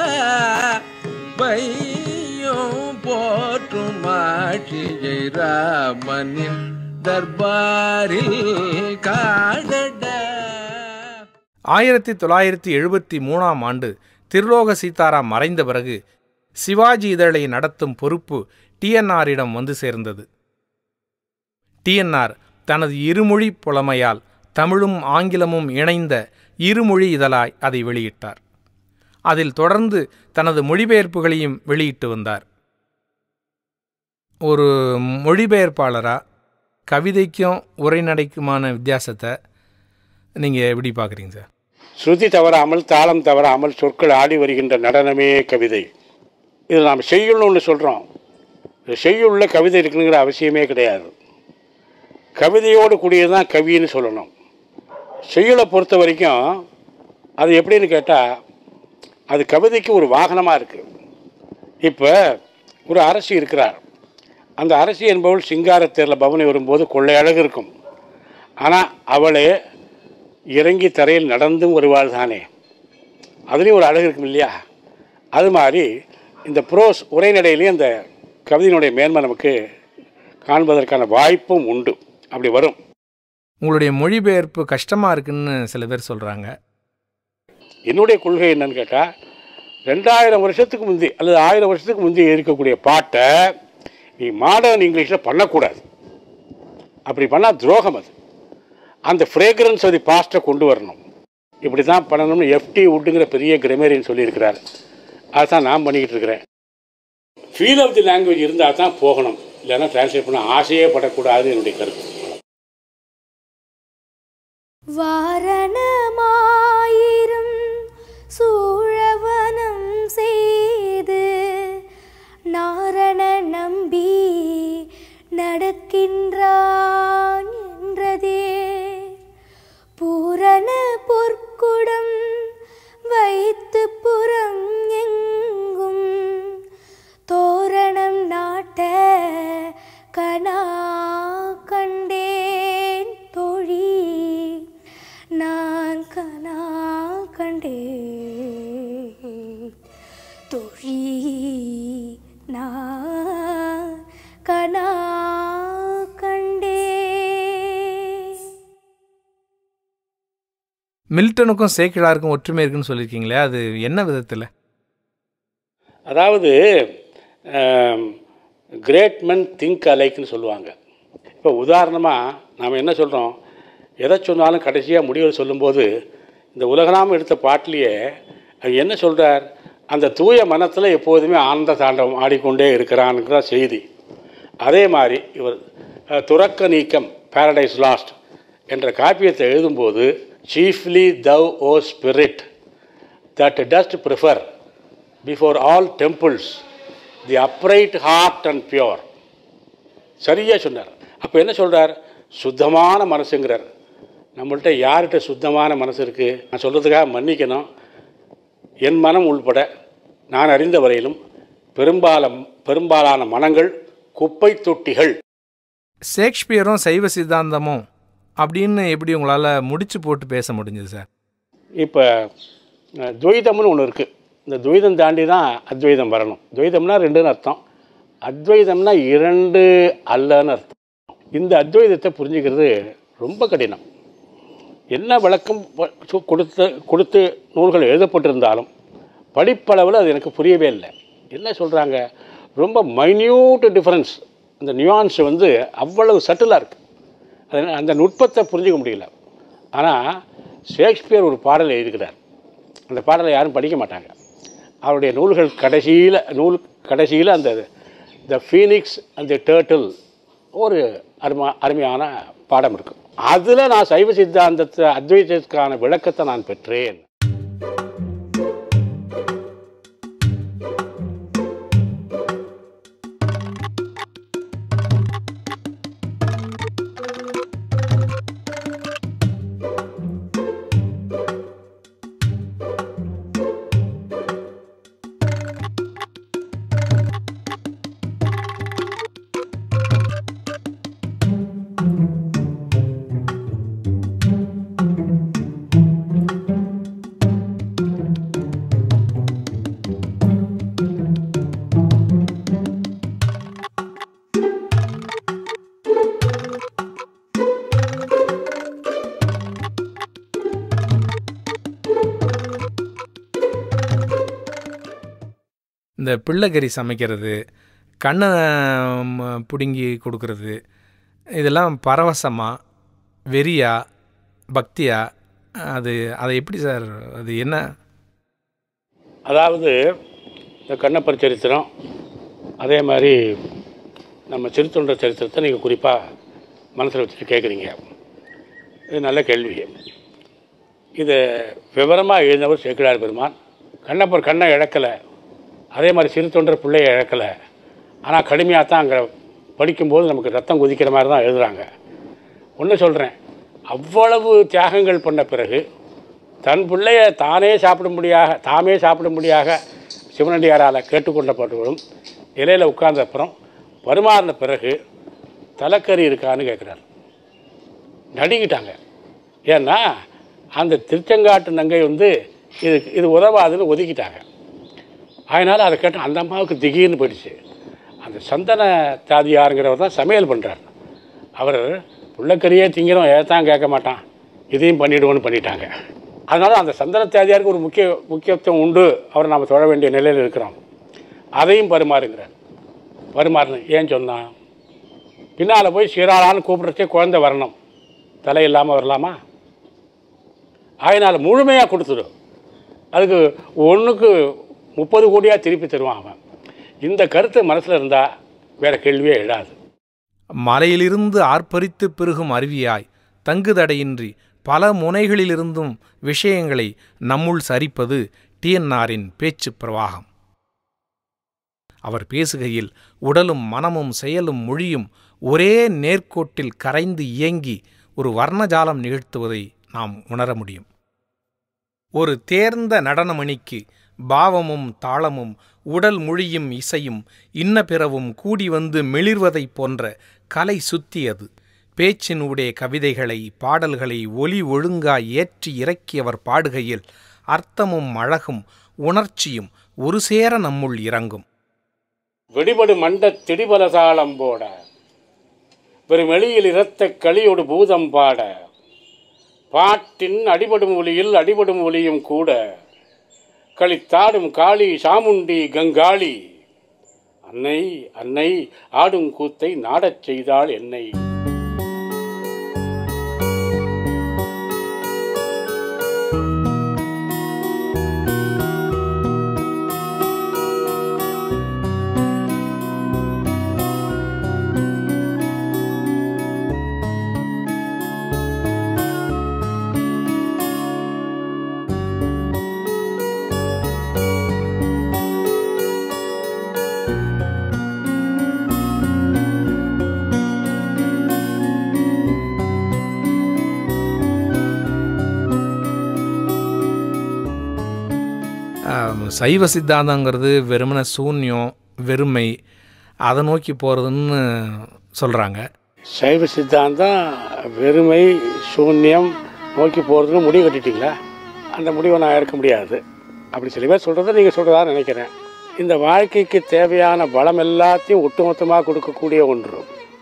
வையும் போற்றும் ஆட்சியை ராமனில் தர்பாரில் காணடா ஆயிரத்தி தொள்ளாயிரத்தி எழுபத்தி மூணாம் ஆண்டு திருலோக சீதாராம் மறைந்த பிறகு சிவாஜி இதழை நடத்தும் பொறுப்பு டிஎன்ஆரிடம் வந்து சேர்ந்தது டிஎன்ஆர் தனது இருமொழி புலமையால் தமிழும் ஆங்கிலமும் இணைந்த இருமொழி இதழாய் அதை வெளியிட்டார் அதில் தொடர்ந்து தனது மொழிபெயர்ப்புகளையும் வெளியிட்டு வந்தார் ஒரு மொழிபெயர்ப்பாளராக கவிதைக்கும் உரைநடைக்குமான வித்தியாசத்தை நீங்கள் எப்படி பார்க்குறீங்க சார் ஸ்ருதி தவறாமல் தாளம் தவறாமல் சொற்கள் ஆடி வருகின்ற நடனமே கவிதை இது நாம் செய்யுள்னு ஒன்று சொல்கிறோம் செய்யுள்ள கவிதை இருக்குங்கிற அவசியமே கிடையாது கவிதையோடு கூடியது தான் கவின்னு சொல்லணும் செய்யுளை பொறுத்த வரைக்கும் அது எப்படின்னு கேட்டால் அது கவிதைக்கு ஒரு வாகனமாக இருக்குது இப்போ ஒரு அரசி இருக்கிறார் அந்த அரசி என்பவள் சிங்காரத்தேரில் பவனி வரும்போது கொள்ளை அழகு இருக்கும் ஆனால் அவளே இறங்கி தரையில் நடந்தும் வருவாள் தானே அதுலேயும் ஒரு அழகு இருக்கும் இல்லையா அது மாதிரி இந்த ப்ரோஸ் உரைநடையிலையும் இந்த கவிதையினுடைய மேன்மை நமக்கு காண்பதற்கான வாய்ப்பும் உண்டு அப்படி வரும் உங்களுடைய மொழிபெயர்ப்பு கஷ்டமாக இருக்குன்னு சில பேர் சொல்கிறாங்க என்னுடைய கொள்கை என்னன்னு கேட்டால் ரெண்டாயிரம் வருஷத்துக்கு முந்தி அல்லது ஆயிரம் வருஷத்துக்கு முந்தி இருக்கக்கூடிய பாட்டை நீ மாடர்ன் இங்கிலீஷில் பண்ணக்கூடாது அப்படி பண்ணால் துரோகம் அது அந்த ஃப்ரேக்ரன்ஸ் அது பாஸ்ட்டை கொண்டு வரணும் இப்படி தான் பண்ணணும்னு எஃப்டி உட்டுங்கிற பெரிய கிரமேரியன் சொல்லியிருக்கிறார் அதுதான் நான் பண்ணிக்கிட்டு இருக்கிறேன் ஃபீல் ஆஃப் தி லாங்குவேஜ் இருந்தால் தான் போகணும் இல்லைன்னா டிரான்ஸ்லேட் பண்ண ஆசையே படக்கூடாது என்னுடைய கருத்து வாரணமாயிரம் சூழவனம் செய்து நாரண நம்பி நடக்கின்றான் என்றதே பூரண பொற்குடம் வைத்து புறம் எங்கும் தோரணம் நாட்ட கனா கண்டேன் தோழி நான் கனா கண்டேன் தோழி நான் கனா கண்டேன் மில்டனுக்கும் சேக்கிழாருக்கும் ஒற்றுமை இருக்குன்னு சொல்லியிருக்கீங்களே அது என்ன விதத்தில் அதாவது கிரேட் men திங்க் அலைக்குன்னு சொல்லுவாங்க இப்போ உதாரணமாக நாம் என்ன சொல்கிறோம் எதை சொன்னாலும் கடைசியாக முடிவில் சொல்லும்போது இந்த உலகநாம எடுத்த பாட்டிலேயே அது என்ன சொல்கிறார் அந்த தூய மனத்தில் எப்போதுமே ஆனந்த தாண்டவம் ஆடிக்கொண்டே இருக்கிறான்ங்கிற செய்தி அதே மாதிரி இவர் அஹ், துறக்க நீக்கம் பாரடைஸ் லாஸ்ட் என்ற காப்பியத்தை எழுதும்போது chiefly thou O spirit that dost prefer before all temples the upright heart and pure சரியாக சொன்னார் அப்போ என்ன சொல்கிறார் சுத்தமான மனசுங்கிறார் நம்மள்ட்ட யார்கிட்ட சுத்தமான மனசு இருக்குது நான் சொல்கிறதுக்காக மன்னிக்கணும் என் மனம் உள்பட நான் அறிந்த வரையிலும் பெரும்பாலும் பெரும்பாலான மனங்கள் குப்பை தொட்டிகள் ஷேக்ஸ்பியரும் சைவ சித்தாந்தமும் அப்படின்னு எப்படி உங்களால் முடிச்சு போட்டு பேச முடிஞ்சது சார் இப்போ அஹ், துவைதம்னு ஒன்று இருக்குது இந்த துவைதம் தாண்டி தான் அத்வைதம் வரணும் துவைதம்னா ரெண்டுன்னு அர்த்தம் அத்வைதம்னா இரண்டு அல்லன்னு அர்த்தம் இந்த அத்வைதத்தை புரிஞ்சுக்கிறது ரொம்ப கடினம் என்ன விளக்கம் ப- சு- கொடுத்து கொடுத்து நூல்கள் எழுதப்பட்டிருந்தாலும் படிப்பளவில் அது எனக்கு புரியவே இல்லை என்ன சொல்கிறாங்க ரொம்ப மைன்யூட் டிஃப்ரென்ஸ் அந்த நியூயான்ஸ் வந்து அவ்வளவு சட்டிலாக இருக்குது அது அந்த நுட்பத்தை புரிஞ்சுக்க முடியல ஆனால் ஷேக்ஸ்பியர் ஒரு பாடல் எழுதிக்கிறார் அந்த பாடலை யாரும் படிக்க மாட்டாங்க அவருடைய நூல்கள் கடைசியில் நூல் கடைசியில் அந்த த ஃபீனிக்ஸ் அந்த டேர்ட்டில் ஒரு அருமா அருமையான பாடம் இருக்கும் அதில் நான் சைவ சித்தாந்தத்தை அத்வைதத்துக்கான விளக்கத்தை நான் பெற்றேன் இந்த பிள்ளைக்கறி சமைக்கிறது கண்ணை ம், பிடுங்கி கொடுக்கறது இதெல்லாம் பரவசமா வெறியா பக்தியா அது அதை எப்படி சார் அது என்ன அதாவது இந்த கண்ணப்பர் சரித்திரம் அதே மாதிரி நம்ம திருத்தொண்டர் சரித்திரத்தை நீங்கள் குறிப்பாக மனசில் வச்சுட்டு கேட்குறீங்க இது நல்ல கேள்வி இதை விவரமாக எழுதினவர் சேக்கிழார் பெருமான் கண்ணப்பர் கண்ணை இழக்கலை அதே மாதிரி சிறு தொண்டர் பிள்ளையை இழக்கலை ஆனால் கடுமையாக தான் அங்கே படிக்கும்போது நமக்கு ரத்தம் கொதிக்கிற மாதிரி தான் எழுதுகிறாங்க ஒன்று சொல்கிறேன் அவ்வளவு தியாகங்கள் பண்ண பிறகு தன் பிள்ளைய தானே சாப்பிடும்படியாக தாமே சாப்பிடும்படியாக சிவனடியாரால் கேட்டுக்கொள்ளப்பட்டவரும் இலையில் உட்கார்ந்த அப்புறம் பரிமாறின பிறகு தலைக்கறி இருக்கான்னு கேட்குறாரு நடுங்கிட்டாங்க ஏன்னா அந்த திருச்செங்காட்டு நங்கை வந்து இது இது உதவாதுன்னு ஒதுக்கிட்டாங்க அதனால் அதை கேட்டால் அந்த அம்மாவுக்கு திடீர்னு போயிடுச்சு அந்த சந்தன தாதியாருங்கிறவர் தான் சமையல் பண்ணுறார் அவர் உள்ளக்கறியே திங்கிறோம் ஏத்தான் கேட்க மாட்டான் இதையும் பண்ணிவிடுவோன்னு பண்ணிட்டாங்க அதனால் அந்த சந்தன தாதியாருக்கு ஒரு முக்கிய முக்கியத்துவம் உண்டு அவரை நாம் தொழ வேண்டிய நிலையில் இருக்கிறோம் அதையும் பரிமாறுங்கிறார் பரிமாறணும் ஏன் சொன்னான் பின்னால் போய் சீராளான்னு கூப்பிட்றச்சே குழந்தை வரணும் தலை இல்லாமல் வரலாமா அதனால் முழுமையாக கொடுத்துடும் அதுக்கு ஒன்றுக்கு முப்பது கோடியாக திருப்பி தருவான் அவன் இந்த கருத்து மனசில் இருந்தால் வேறு கேள்வியே எழாது மலையிலிருந்து ஆர்ப்பரித்து பெருகும் அருவியாய் தங்குதடையின்றி பல முனைகளிலிருந்தும் விஷயங்களை நம்முள் சரிப்பது டிஎன்ஆரின் பேச்சு பிரவாகம் அவர் பேசுகையில் உடலும் மனமும் செயலும் மொழியும் ஒரே நேர்கோட்டில் கரைந்து இயங்கி ஒரு வர்ணஜாலம் நிகழ்த்துவதை நாம் உணர முடியும் ஒரு தேர்ந்த நடனமணிக்கு பாவமும் தாளமும் உடல் மொழியும் இசையும் இன்ன பிறவும் கூடி வந்து மிளிர்வதைப் போன்ற கலை சுத்தியது பேச்சினூடே கவிதைகளை பாடல்களை ஒலி ஒழுங்காய் ஏற்றி இறக்கியவர் பாடுகையில் அர்த்தமும் அழகும் உணர்ச்சியும் ஒரு சேர நம்முள் இறங்கும் வெடிபடு மண்ட திடிபலதாளம் போட வெறும் வெளியில் இரத்த களியோடு பூதம் பாட பாட்டின் அடிபடும் ஒலியில் அடிபடும் ஒலியும் கூட களித்தாடும் காளி சாமுண்டி கங்காளி அன்னை அன்னை ஆடும் கூத்தை நாடச் செய்தாள் என்னை ஆம், சைவ சித்தாந்தங்கிறது வெறுமன சூன்யம் வெறுமை அதை நோக்கி போகிறதுன்னு சொல்கிறாங்க சைவ சித்தாந்தம் வெறுமை சூன்யம் நோக்கி போகிறதுன்னு முடிவு கட்டிட்டீங்களா அந்த முடிவை நான் ஏற்க முடியாது அப்படி சில பேர் சொல்கிறத நீங்கள் சொல்கிறதா நினைக்கிறேன் இந்த வாழ்க்கைக்கு தேவையான பலம் எல்லாத்தையும் ஒட்டுமொத்தமாக கொடுக்கக்கூடிய ஒன்று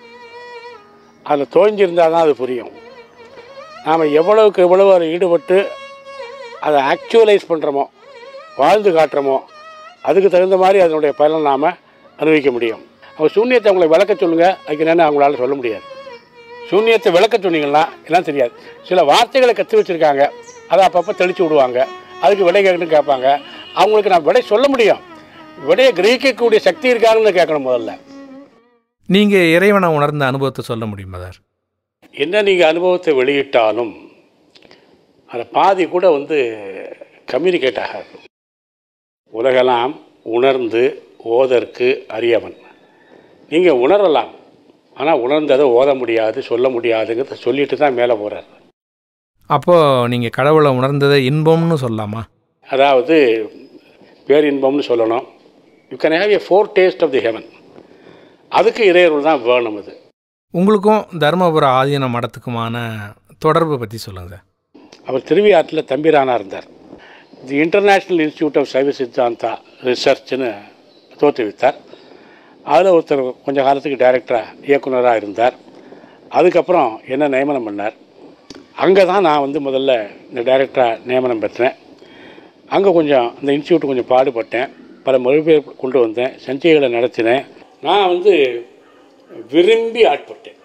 அதில் தோய்ஞ்சிருந்தால் தான் அது புரியும் நாம் எவ்வளவுக்கு எவ்வளவு அதில் ஈடுபட்டு அதை ஆக்சுவலைஸ் பண்ணுறோமோ வாழ்ந்து காட்டுறோமோ அதுக்கு தகுந்த மாதிரி அதனுடைய பலனை நாம் அனுபவிக்க முடியும் அவங்க சூன்யத்தை அவங்களை விளக்க சொல்லுங்க அதுக்கு என்னென்னு அவங்களால சொல்ல முடியாது சூன்யத்தை விளக்க சொன்னீங்கன்னா எல்லாம் தெரியாது சில வார்த்தைகளை கற்று வச்சுருக்காங்க அதை அப்பப்போ தெளித்து விடுவாங்க அதுக்கு விடை கேட்கணும்னு கேட்பாங்க அவங்களுக்கு நான் விடை சொல்ல முடியும் விடையை கிரகிக்கக்கூடிய சக்தி இருக்காங்கன்னு கேட்கணும் முதல்ல நீங்கள் இறைவனை உணர்ந்த அனுபவத்தை சொல்ல முடியுமா சார் என்ன நீங்கள் அனுபவத்தை வெளியிட்டாலும் அதை பாதி கூட வந்து கம்யூனிகேட் ஆகாது உலகெல்லாம் உணர்ந்து ஓதற்கு அறியவன் நீங்கள் உணரலாம் ஆனால் உணர்ந்ததை ஓத முடியாது சொல்ல முடியாதுங்கிறத சொல்லிட்டு தான் மேலே போகிறார் அப்போது நீங்கள் கடவுளை உணர்ந்ததை இன்பம்னு சொல்லலாமா அதாவது பேரின்பம்னு சொல்லணும் you can have a foretaste of the heaven அதுக்கு இறையருள் தான் வேணும் அது உங்களுக்கும் தருமபுர ஆதீன மடத்துக்குமான தொடர்பை பற்றி சொல்லுங்கள் சார் அவர் திருவியாற்றில் தம்பிரானா இருந்தார் தி இன்டர்நேஷ்னல் இன்ஸ்டியூட் ஆஃப் சைவ சித்தாந்தா ரிசர்ச்னு தோற்றுவித்தார் அதில் ஒருத்தர் கொஞ்ச காலத்துக்கு டைரக்டராக இயக்குனராக இருந்தார் அதுக்கப்புறம் என்ன நியமனம் பண்ணார் அங்கே தான் நான் வந்து முதல்ல இந்த டைரக்டராக நியமனம் பெற்றேன் அங்கே கொஞ்சம் இந்த இன்ஸ்டியூட் கொஞ்சம் பாடுபட்டேன் பல மொழிபெயர் கொண்டு வந்தேன் சஞ்சிகைகளை நடத்தினேன் நான் வந்து விரும்பி ஆட்பட்டேன்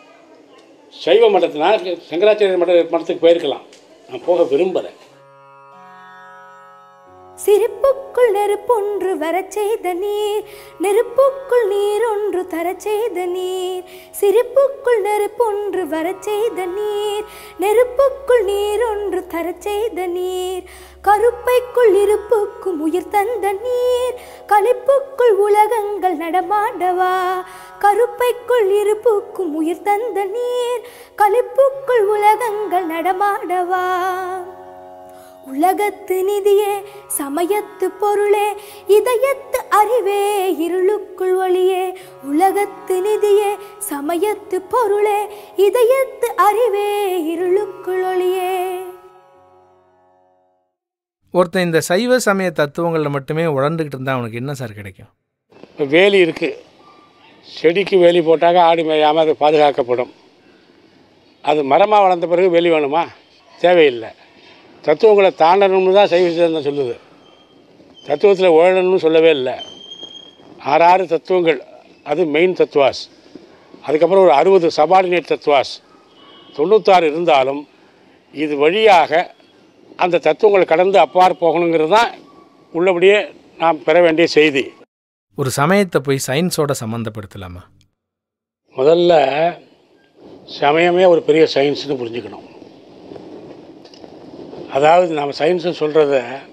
சைவ மடத்தினா சங்கராச்சாரிய மட மடத்துக்கு போயிருக்கலாம் நான் போக விரும்பலை சிரிப்புக்குள் நெருப்பொன்று வரச் செய்த நீர் நெருப்புக்குள் நீர் ஒன்று தரச் செய்த நீர் சிரிப்புக்குள் நெருப்பொன்று வரச் செய்த நீர் நெருப்புக்குள் நீர் ஒன்று தரச் செய்த நீர் கருப்பைக்குள் இருப்புக்கும் உயிர் தந்த நீர் களிப்புக்குள் உலகங்கள் நடமாடவா கருப்பைக்குள் இருப்புக்கும் உயிர் தந்த நீர் களிப்புக்குள் உலகங்கள் நடமாடவா உலகத்து நிதியே சமயத்து பொருளே இதயத்து அறிவே இருளுக்குள் ஒளியே உலகத்து நிதியே சமயத்து பொருளே இதயத்து அறிவே இருளுக்குள் ஒளியே ஒருத்தன் இந்த சைவ சமய தத்துவங்களில் மட்டுமே உழந்துக்கிட்டு இருந்தால் அவனுக்கு என்ன சார் கிடைக்கும் இப்போ வேலி இருக்குது செடிக்கு வேலி போட்டாக்க ஆடி மேயாமல் அது பாதுகாக்கப்படும் அது மரமாக வளர்ந்த பிறகு வேலி வேணுமா தேவையில்லை தத்துவங்களை தாண்டணும்னு தான் சைவ சித்தாந்தம் சொல்லுது தத்துவத்தில் உழணும்னு சொல்லவே இல்லை ஆறாறு தத்துவங்கள் அது மெயின் தத்துவாஸ் அதுக்கப்புறம் ஒரு அறுபது சபார்டினேட் தத்துவாஸ் தொண்ணூத்தாறு இருந்தாலும் இது வழியாக அந்த தத்துவங்களை கடந்து அப்பார் போகணுங்கிறது தான் உள்ளபடியே நாம் பெற வேண்டிய செய்தி ஒரு சமயத்தை போய் சயின்ஸோட சம்மந்தப்படுத்தலாமா முதல்ல சமயமே ஒரு பெரிய சயின்ஸ்னு புரிஞ்சுக்கணும் அதாவது நம்ம சயின்ஸு சொல்கிறத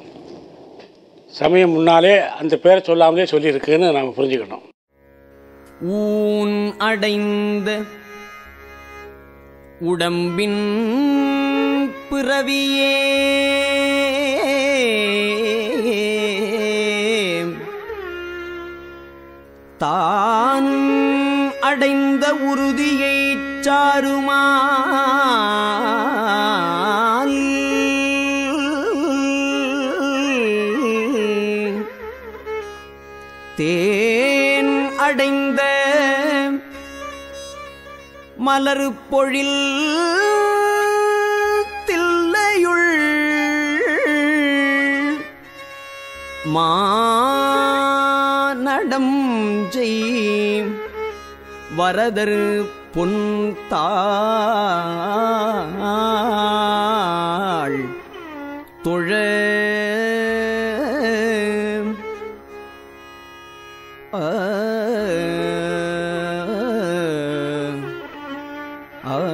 சமயம் முன்னாலே அந்த பேரை சொல்லாமலே சொல்லியிருக்குன்னு நாம் புரிஞ்சுக்கணும் ஊன் அடைந்த உடம்பின் பிறவியே தான் அடைந்த உறுதியை சாருமால் தேன் அடைந்த மலரு பொழில் தில்லையுள் மானடம் செய் வரதர் பொன் தாள் தொழ ஆ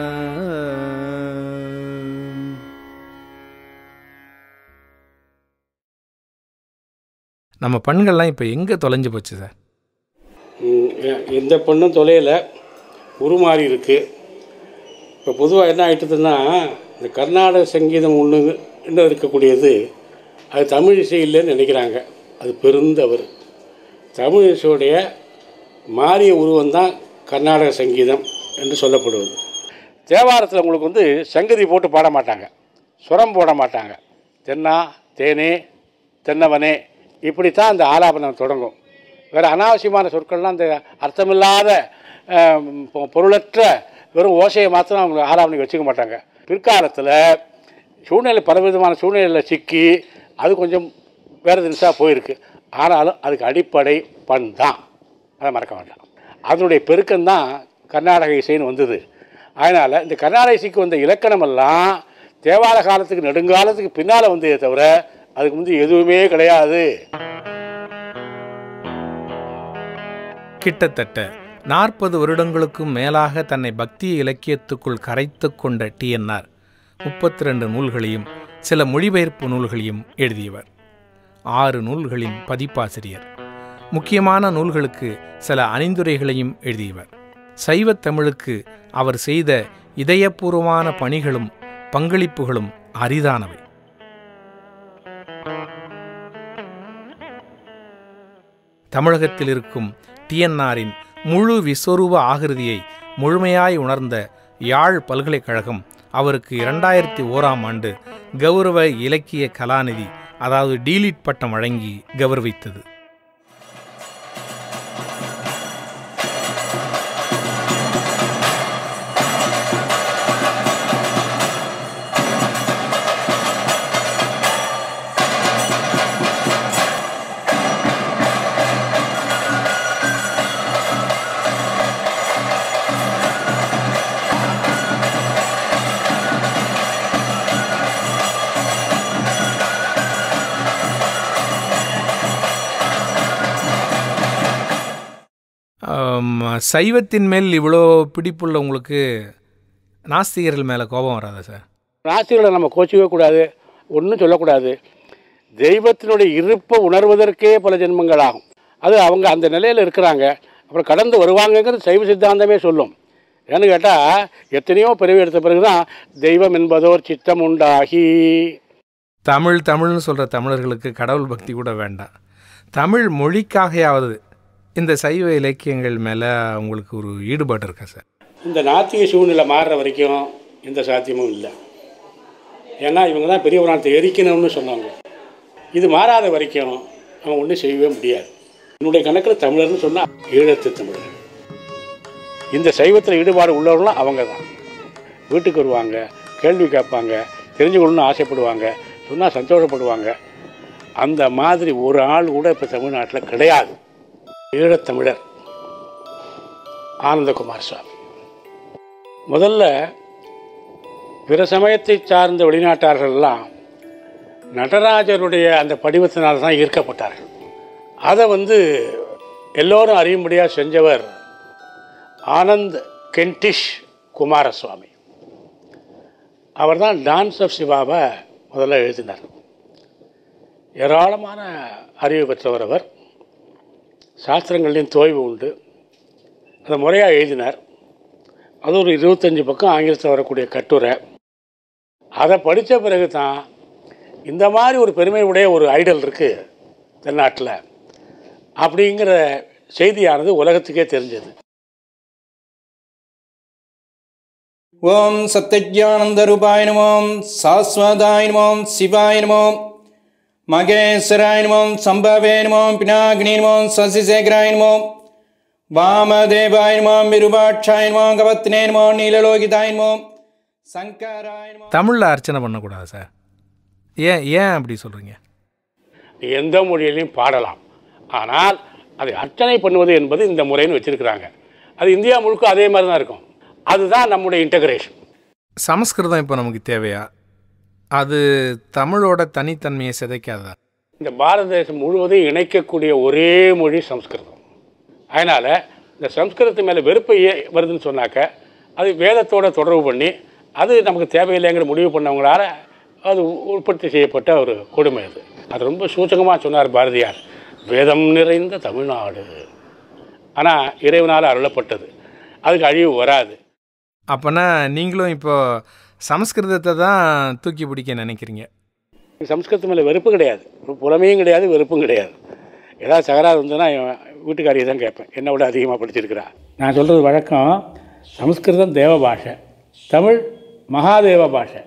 நம்ம பெண்கள்லாம் இப்போ எங்கே தொலைஞ்சு போச்சு சார் ம், எ- எந்த பெண்ணும் தொலையலை உருமாறி இருக்கு இப்போ பொதுவாக என்ன ஆயிட்டுதுன்னா இந்த கர்நாடக சங்கீதம் ஒன்று இன்னும் இருக்கக்கூடியது அது தமிழ் இசை இல்லைன்னு நினைக்கிறாங்க அது பெருந்தவர் தமிழ் இசையுடைய மாறிய உருவம் தான் கர்நாடக சங்கீதம் என்று சொல்லப்படுவது தேவாரத்தில் உங்களுக்கு வந்து சங்கதி போட்டு பாட மாட்டாங்க சுரம் போட மாட்டாங்க தென்னா தேனே தென்னவனே இப்படித்தான் அந்த ஆலாபனம் தொடங்கும் வேறு அனாவசியமான சொற்கள்லாம் அந்த அர்த்தமில்லாத அஹ், பொ- பொருளற்ற வெறும் ஓசையை மாத்திரம் அவங்க ஆலாபனைக்கு வச்சுக்க மாட்டாங்க பிற்காலத்தில் சூழ்நிலை பலவிதமான சூழ்நிலையில் சிக்கி அது கொஞ்சம் வேறு தினசாக போயிருக்கு ஆனாலும் அதுக்கு அடிப்படை பண் தான் அதை மறக்க வேண்டாம் அதனுடைய பெருக்கம்தான் கர்நாடக இசைன்னு வந்தது அதனால் இந்த கர்நாடக இசைக்கு வந்த இலக்கணமெல்லாம் தேவார காலத்துக்கு நெடுங்காலத்துக்கு பின்னால் வந்ததே தவிர அதுக்கு முந்தி எதுவுமே கிடையாது கிட்டத்தட்ட நாற்பது வருடங்களுக்கும் மேலாக தன்னை பக்திய இலக்கியத்துக்குள் கரைத்து கொண்ட டிஎன்ஆர் முப்பத்தி ரெண்டு நூல்களையும் சில மொழிபெயர்ப்பு நூல்களையும் எழுதியவர் ஆறு நூல்களின் பதிப்பாசிரியர் முக்கியமான நூல்களுக்கு சில அணிந்துரைகளையும் எழுதியவர் சைவத் தமிழுக்கு அவர் செய்த இதயபூர்வமான பணிகளும் பங்களிப்புகளும் அரிதானவை தமிழகத்தில் இருக்கும் டிஎன்ஆரின் முழு விஸ்வரூப ஆகிருதியை முழுமையாய் உணர்ந்த யாழ் பல்கலைக்கழகம் அவருக்கு இரண்டாயிரத்தி ஓராம் ஆண்டு கௌரவ இலக்கிய கலாநிதி அதாவது டீலிட் பட்டம் வழங்கி கௌரவித்தது ஆம், சைவத்தின் மேல் இவ்வளோ பிடிப்புள்ள உங்களுக்கு நாஸ்திகர்கள் மேலே கோபம் வராதா சார் நாஸ்திகளை நம்ம கோச்சிக்கவே கூடாது ஒன்றும் சொல்லக்கூடாது தெய்வத்தினுடைய இருப்பை உணர்வதற்கே பல ஜென்மங்கள் ஆகும் அது அவங்க அந்த நிலையில் இருக்கிறாங்க அப்புறம் கடந்து வருவாங்கங்கிறது சைவ சித்தாந்தமே சொல்லும் ஏன்னு கேட்டால் எத்தனையோ பிறவி எடுத்த பிறகு தான் தெய்வம் என்பதோர் சித்தம் உண்டாகி தமிழ் தமிழ்னு சொல்கிற தமிழர்களுக்கு கடவுள் பக்தி கூட வேண்டாம் தமிழ் மொழிக்காகையாவது இந்த சைவ இலக்கியங்கள் மேலே உங்களுக்கு ஒரு ஈடுபாடு இருக்கா சார் இந்த நாத்திக சூழ்நிலை மாறுற வரைக்கும் எந்த சாத்தியமும் இல்லை ஏன்னா இவங்க தான் பெரிய புராணத்தை எரிக்கணும்னு சொன்னாங்க இது மாறாத வரைக்கும் அவன் ஒன்றும் செய்யவே முடியாது என்னுடைய கணக்கில் தமிழர்னு சொன்னால் ஈழத்து தமிழர்கள் இந்த சைவத்தில் ஈடுபாடு உள்ளவர்களும் அவங்க தான் வீட்டுக்கு வருவாங்க கேள்வி கேட்பாங்க தெரிஞ்சுக்கணும்னு ஆசைப்படுவாங்க சொன்னால் சந்தோஷப்படுவாங்க அந்த மாதிரி ஒரு ஆள் கூட இப்போ தமிழ்நாட்டில் கிடையாது ஈழத்தமிழர் ஆனந்தகுமார் சுவாமி முதல்ல பிற சமயத்தை சார்ந்த வெளிநாட்டார்கள்லாம் நடராஜருடைய அந்த படிவத்தினால் தான் ஈர்க்கப்பட்டார்கள் அதை வந்து எல்லோரும் அறியும்படியாக செஞ்சவர் ஆனந்த் கென்டிஷ் குமாரசுவாமி அவர் தான் டான்ஸ் ஆஃப் சிவாவை முதல்ல எழுதினார் ஏராளமான அறிவு பெற்றவர் அவர் சாஸ்திரங்கள்லையும் தோய்வு உண்டு அதை முறையாக எழுதினார் அது ஒரு இருபத்தஞ்சி பக்கம் ஆங்கிலத்தில் வரக்கூடிய கட்டுரை அதை படித்த பிறகு தான் இந்த மாதிரி ஒரு பெருமை உடைய ஒரு ஐடல் இருக்குது தென்னாட்டில் அப்படிங்கிற செய்தியானது உலகத்துக்கே தெரிஞ்சது ஓம் சத்யஜானந்தரூபாய நமோம் சாஸ்வதாய நமோம் சிவாய நமோம் மகேஸ்வராய நமோம் சம்பவே நமோம் பினாகினி நமோம் சசிசேகராய நமோம் வாமதேவாய நமோம் விருபாட்சாய நமோம் கவத்னே நமோம் நீலலோகிதாய நமோம் சங்கராய தமிழில் அர்ச்சனை பண்ணக்கூடாது சார் ஏன் ஏன் அப்படி சொல்கிறீங்க எந்த மொழியிலையும் பாடலாம் ஆனால் அதை அர்ச்சனை பண்ணுவது என்பது இந்த முறைன்னு வச்சுருக்கிறாங்க அது இந்தியா முழுக்க அதே மாதிரி தான் இருக்கும் அதுதான் நம்முடைய இன்டகிரேஷன் சமஸ்கிருதம் இப்போ நமக்கு தேவையா அது தமிழோட தனித்தன்மையை சிதைக்காதா இந்த பாரத தேசம் முழுவதும் இணைக்கக்கூடிய ஒரே மொழி சம்ஸ்கிருதம் அதனால் இந்த சம்ஸ்கிருதத்து மேலே வெறுப்பு ஏ- வருதுன்னு சொன்னாக்க அது வேதத்தோட தொடர்பு பண்ணி அது நமக்கு தேவையில்லைங்கிற முடிவு பண்ணவங்களால அது உற்பத்தி செய்யப்பட்ட ஒரு கொடுமை அது அது ரொம்ப சூச்சகமாக சொன்னார் பாரதியார் வேதம் நிறைந்த தமிழ்நாடு ஆனால் இறைவனால் அருளப்பட்டது அதுக்கு அழிவு வராது அப்போனா நீங்களும் இப்போ சமஸ்கிருதத்தை தான் தூக்கி பிடிக்க நினைக்கிறீங்க சம்ஸ்கிருதம் மேலே வெறுப்பு கிடையாது புலமையும் கிடையாது வெறுப்பும் கிடையாது ஏதாவது சகராறு இருந்ததுன்னா என் வீட்டுக்காரியை தான் கேட்பேன் என்னை விட அதிகமாக படிச்சிருக்கிறா நான் சொல்கிறது வழக்கம் சமஸ்கிருதம் தேவ பாஷை தமிழ் மகாதேவ பாஷை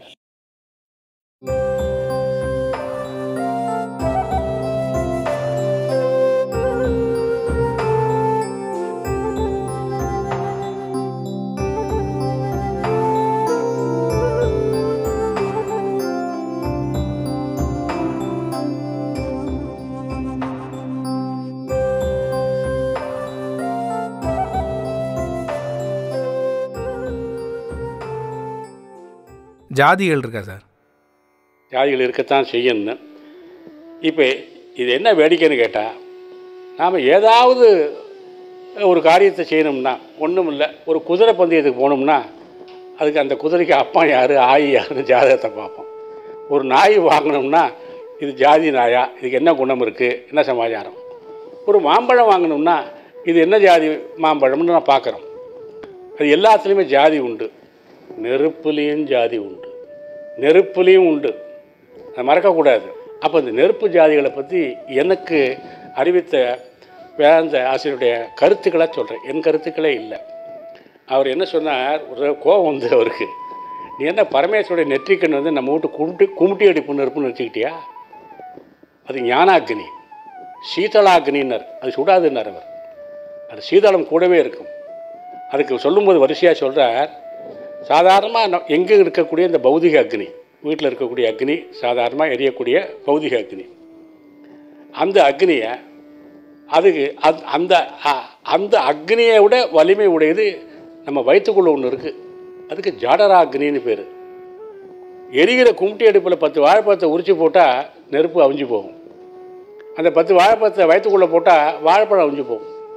ஜாதிகள் இருக்கா சார் ஜாதிகள் இருக்கத்தான் செய்யணும் இப்போ இது என்ன வேடிக்கைன்னு கேட்டால் நாம் ஏதாவது ஒரு காரியத்தை செய்யணும்னா ஒன்றும் இல்லை ஒரு குதிரை பந்தயத்துக்கு போகணும்னா அதுக்கு அந்த குதிரைக்கு அப்பா யார் ஆயி யாருன்னு ஜாதகத்தை பார்ப்போம் ஒரு நாய் வாங்கணும்னா இது ஜாதி நாயா இதுக்கு என்ன குணம் இருக்குது என்ன சமாச்சாரம் ஒரு மாம்பழம் வாங்கணும்னா இது என்ன ஜாதி மாம்பழம்னு நான் பார்க்குறோம் அது எல்லாத்துலேயுமே ஜாதி உண்டு நெருப்புலேயும் ஜாதி உண்டு நெருப்புலேயும் உண்டு அதை மறக்கக்கூடாது அப்போ இந்த நெருப்பு ஜாதிகளை பற்றி எனக்கு அறிவித்த வேதாந்த ஆசிரியருடைய கருத்துக்களை சொல்கிறேன் என் கருத்துக்களே இல்லை அவர் என்ன சொன்னார் ஒரு கோபம் வந்து அவருக்கு நீ என்ன பரமேஸ்வருடைய நெற்றிக்கண் வந்து நம்ம வீட்டு கும்பிட்டு கும்பிட்டி அடிப்பு நெருப்புன்னு வச்சுக்கிட்டியா அது ஞானாக்னி சீதளாக்னின்னர் அது சுடாதுன்னார் அவர் அது சீதளம் கூடவே இருக்கும் அதுக்கு சொல்லும்போது வரிசையாக சொல்கிறார் சாதாரணமாக எங்கே இருக்கக்கூடிய இந்த பௌதிக அக்னி வீட்டில் இருக்கக்கூடிய அக்னி சாதாரணமாக எரியக்கூடிய பௌதிக அக்னி அந்த அக்னியை அதுக்கு அந்- அந்த அ- அந்த அக்னியை விட வலிமை உடையது நம்ம வயிற்றுக்குள்ளே ஒன்று இருக்குது அதுக்கு ஜாடரா அக்னின்னு பேர் எரிகிற கும்ட்டி அடுப்பில் பத்து வாழைப்பழத்தை உரிச்சு போட்டால் நெருப்பு அவிஞ்சு போகும் அந்த பத்து வாழைப்பழத்தை வயிற்றுக்குள்ளே போட்டால் வாழைப்பழம் அவிஞ்சு போகும்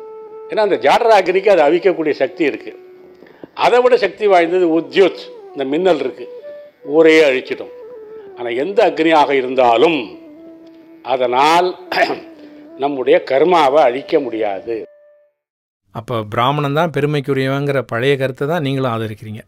ஏன்னா அந்த ஜாடராகினிக்கு அதை அவிக்கக்கூடிய சக்தி இருக்குது அதை விட சக்தி வாய்ந்தது உத்யோத் இந்த மின்னல் இருக்குது ஊரையே அழிச்சிடும் ஆனால் எந்த அக்னியாக இருந்தாலும் அதனால் நம்முடைய கர்மாவை அழிக்க முடியாது அப்போ பிராமணன் தான் பெருமைக்குரியவங்கிற பழைய கருத்தை தான் நீங்களும் ஆதரிக்கிறீங்க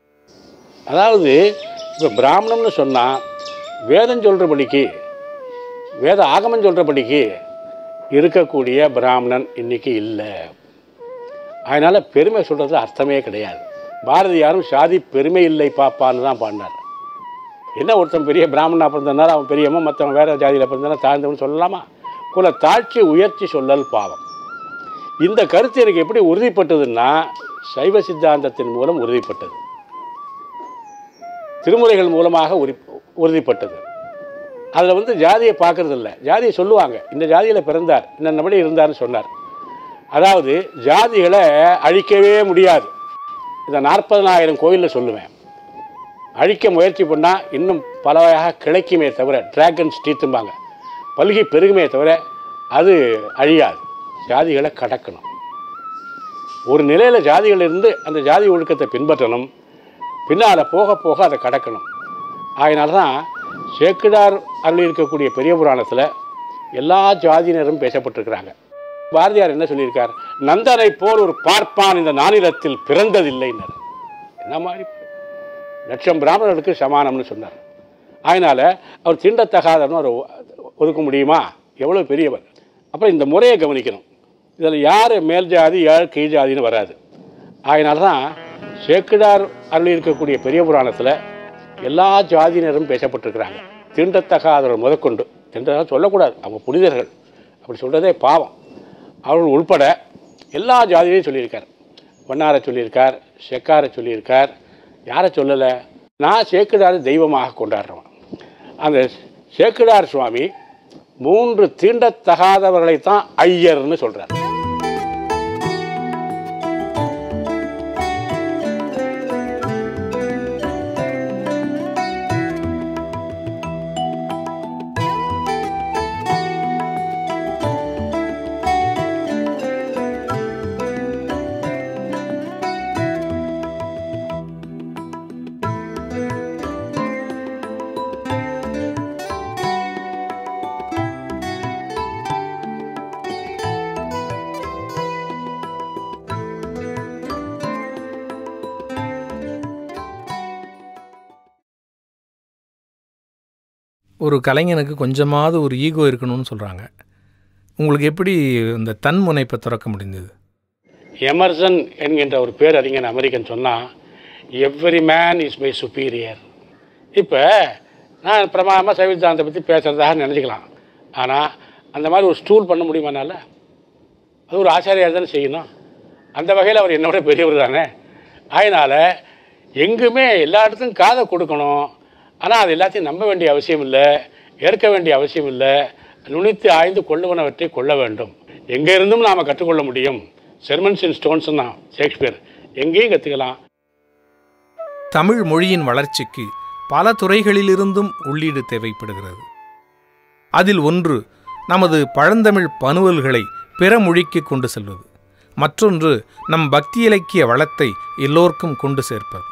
அதாவது இப்போ பிராமணம்னு சொன்னால் வேதம் சொல்கிறபடிக்கு வேத ஆகமம் சொல்கிறபடிக்கு இருக்கக்கூடிய பிராமணன் இன்னைக்கு இல்லை அதனால் பெருமை சொல்கிறது அர்த்தமே கிடையாது பாரதியாரும் சாதி பெருமை இல்லை பாப்பான்னு தான் பாடினார் என்ன ஒருத்தன் பெரிய பிராமணனா பிறந்தனால அவன் பெரியவன் மற்றவன் வேற ஜாதியில் பிறந்தனா தாழ்ந்தவன் சொல்லலாமா குல தாழ்ச்சி உயர்ச்சி சொல்லல் பாவம் இந்த கருத்து எனக்கு எப்படி உறுதிப்பட்டதுன்னா சைவ சித்தாந்தத்தின் மூலம் உறுதிப்பட்டது திருமுறைகள் மூலமாக உரி உறுதிப்பட்டது அதில் வந்து ஜாதியை பார்க்கறது இல்லை ஜாதியை சொல்லுவாங்க இந்த ஜாதியில் பிறந்தார் இன்னபடி இருந்தார்னு சொன்னார் அதாவது ஜாதிகளை அழிக்கவே முடியாது இந்த நாற்பதனாயிரம் கோயிலில் சொல்லுவேன் அழிக்க முயற்சி பண்ணால் இன்னும் பல வகையாக கிளைக்குமே தவிர டிராகன் ஸ்ட்ரீட்டும்பாங்க பல்கி பெருகுமே தவிர அது அழியாது ஜாதிகளை கடக்கணும் ஒரு நிலையில் ஜாதிகள் இருந்து அந்த ஜாதி ஒழுக்கத்தை பின்பற்றணும் பின்னால் போக போக அதை கடக்கணும் அதனால தான் சேக்கிடார் அருள் இருக்கக்கூடிய பெரிய புராணத்தில் எல்லா ஜாதியினரும் பேசப்பட்டிருக்கிறாங்க பாரதியார் என்ன சொல்லியிருக்கார் நந்தனை போல் ஒரு பார்ப்பான் இந்த நானிலத்தில் பிறந்ததில்லைன்னார் என்ன மாதிரி லட்சம் பிராமணர்களுக்கு சமானம்னு சொன்னார் அதனால் அவர் தீண்டத்தகாதன்னு ஒரு ஒதுக்க முடியுமா எவ்வளோ பெரியவர் அப்புறம் இந்த முறையை கவனிக்கணும் இதில் யார் மேல் ஜாதி யார் கீழ் ஜாதின்னு வராது அதனால தான் சேக்கிடார் அருள் இருக்கக்கூடிய பெரிய புராணத்தில் எல்லா ஜாதியினரும் பேசப்பட்டிருக்கிறாங்க தீண்டத்தகாதவர் முதற்கொண்டு தீண்டதாக சொல்லக்கூடாது அவங்க புனிதர்கள் அப்படி சொல்கிறதே பாவம் அவர்கள் உள்பட எல்லா ஜாதியிலையும் சொல்லியிருக்கார் வண்ணாரை சொல்லியிருக்கார் செக்காரை சொல்லியிருக்கார் யாரை சொல்லலை நான் சேக்கிடார் தெய்வமாக கொண்டாடுறவன் அந்த சேக்கிடார் சுவாமி மூன்று தீண்டத்தகாதவர்களை தான் ஐயர்னு சொல்கிறார் ஒரு கலைஞனுக்கு கொஞ்சமாவது ஒரு ஈகோ இருக்கணும்னு சொல்கிறாங்க உங்களுக்கு எப்படி இந்த தன் முனைப்பை திறக்க முடிந்தது எமர்சன் என்கின்ற ஒரு பேரறிஞன் அமெரிக்கன் சொன்னால் every man is my superior இப்போ நான் பிரமாதமாக சைவத்தாந்தத்தை பற்றி பேசுகிறதாக நினச்சிக்கலாம் ஆனால் அந்த மாதிரி ஒரு ஸ்டூல் பண்ண முடியுமானால அது ஒரு ஆச்சாரியார் தானே செய்யணும் அந்த வகையில் அவர் என்னோட பெரியவர் தானே அதனால் எங்குமே எல்லா இடத்துக்கும் காதை கொடுக்கணும் ஆனால் அது எல்லாத்தையும் நம்ப வேண்டிய அவசியம் இல்லை ஏற்க வேண்டிய அவசியம் இல்லை நுனித்து ஆய்ந்து கொள்ளுவனவற்றை கொள்ள வேண்டும் எங்கே இருந்தும் நாம் கற்றுக்கொள்ள முடியும் செர்மன்ஸ் இன் ஸ்டோன்ஸ் தான் ஷேக்ஸ்பியர் எங்கேயும் கற்றுக்கலாம் தமிழ் மொழியின் வளர்ச்சிக்கு பல துறைகளிலிருந்தும் உள்ளீடு தேவைப்படுகிறது அதில் ஒன்று நமது பழந்தமிழ் பனுவல்களை பிற மொழிக்கு கொண்டு செல்வது மற்றொன்று நம் பக்தி இலக்கிய வளத்தை எல்லோருக்கும் கொண்டு சேர்ப்பது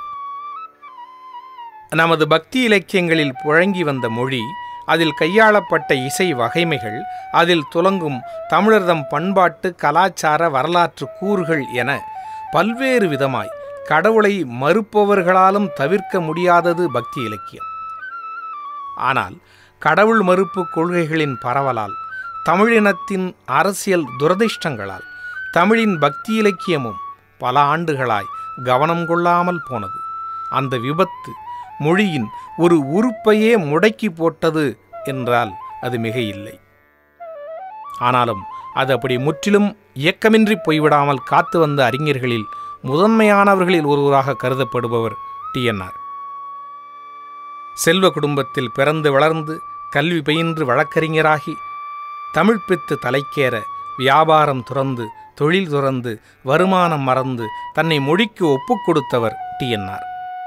நமது பக்தி இலக்கியங்களில் புழங்கி வந்த மொழி அதில் கையாளப்பட்ட இசை வகைமைகள் அதில் துலங்கும் தமிழர்தம் பண்பாட்டு கலாச்சார வரலாற்று கூறுகள் என பல்வேறு விதமாய் கடவுளை மறுப்பவர்களாலும் தவிர்க்க முடியாதது பக்தி இலக்கியம் ஆனால் கடவுள் மறுப்பு கொள்கைகளின் பரவலால் தமிழினத்தின் அரசியல் துரதிர்ஷ்டங்களால் தமிழின் பக்தி இலக்கியமும் பல ஆண்டுகளாய் கவனம் கொள்ளாமல் போனது அந்த விபத்து மொழியின் ஒரு உறுப்பையே முடக்கி போட்டது என்றால் அது மிக இல்லை ஆனாலும் அது அப்படி முற்றிலும் இயக்கமின்றி போய்விடாமல் காத்து வந்த அறிஞர்களில் முதன்மையானவர்களில் ஒருவராக கருதப்படுபவர் டிஎன்ஆர் செல்வ குடும்பத்தில் பிறந்து வளர்ந்து கல்வி பயின்று வழக்கறிஞராகி தமிழ் பித்து தலைக்கேற வியாபாரம் துறந்து தொழில் துறந்து வருமானம் மறந்து தன்னை மொழிக்கு ஒப்புக் கொடுத்தவர் டிஎன்ஆர்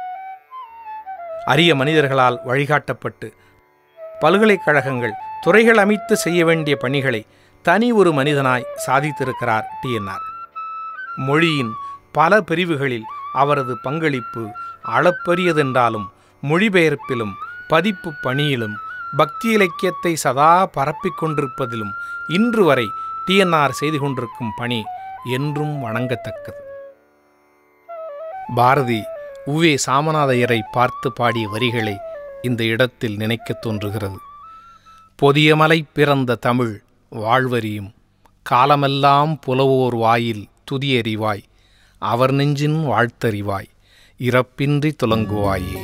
அரிய மனிதர்களால் வழிகாட்டப்பட்டு பல்கலைக்கழகங்கள் துறைகள் அமைத்து செய்ய வேண்டிய பணிகளை தனி ஒரு மனிதனாய் சாதித்திருக்கிறார் டிஎன்ஆர் மொழியின் பல பிரிவுகளில் அவரது பங்களிப்பு அளப்பரியதென்றாலும் மொழிபெயர்ப்பிலும் பதிப்பு பணியிலும் பக்தி இலக்கியத்தை சதா பரப்பிக் கொண்டிருப்பதிலும் இன்று வரை டிஎன்ஆர் செய்து கொண்டிருக்கும் பணி என்றும் வணங்கத்தக்கது பாரதி உவே சாமநாதையரை பார்த்து பாடிய வரிகளை இந்த இடத்தில் நினைக்கத் தோன்றுகிறது பொதியமலை பிறந்த தமிழ் வாழ்வரியும் காலமெல்லாம் புலவோர் வாயில் துதியறிவாய் அவர் நெஞ்சின் வாழ்த்தறிவாய் இறப்பின்றி துலங்குவாயே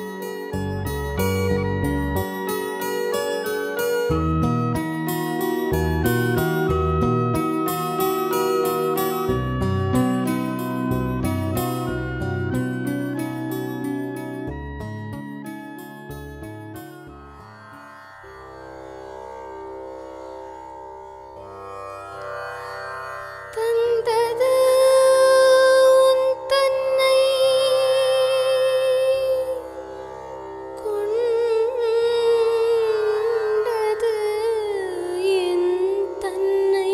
தந்தது உன் தன்னை கொண்டது என் தன்னை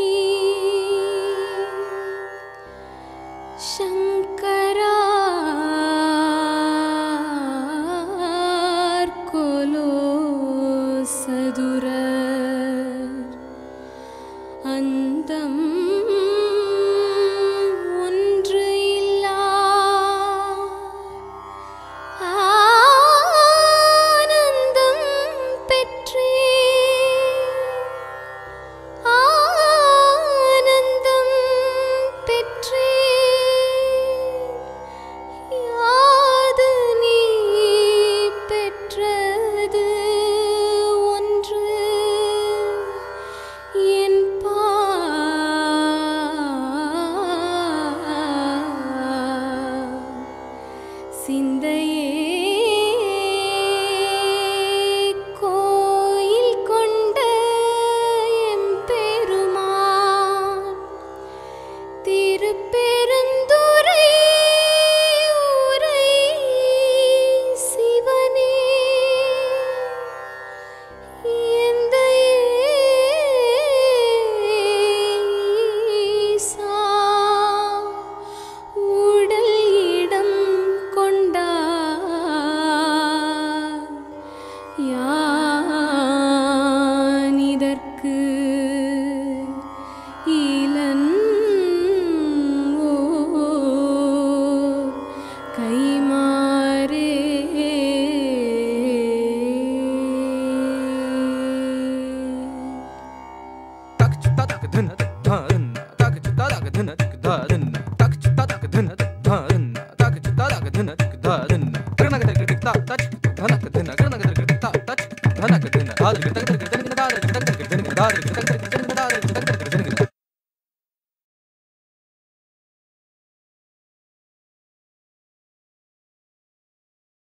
சங்கரார் கொலோ சதுரர் அந்தம் ஒன்று இல்லா ஆனந்தம் பெற்றே ஆனந்தம் பெற்றே யாது நீ பெற்றது ஒன்று என் பா சிந்தையே கோயில் கொண்ட எம்பெருமான் திருப்பெருந்துறை உரை சிவனே எந்தையேசா, உடல் இடம் கொண்டார் யான் இதற்கு இளன் ஓர் கைமாறே ಧನ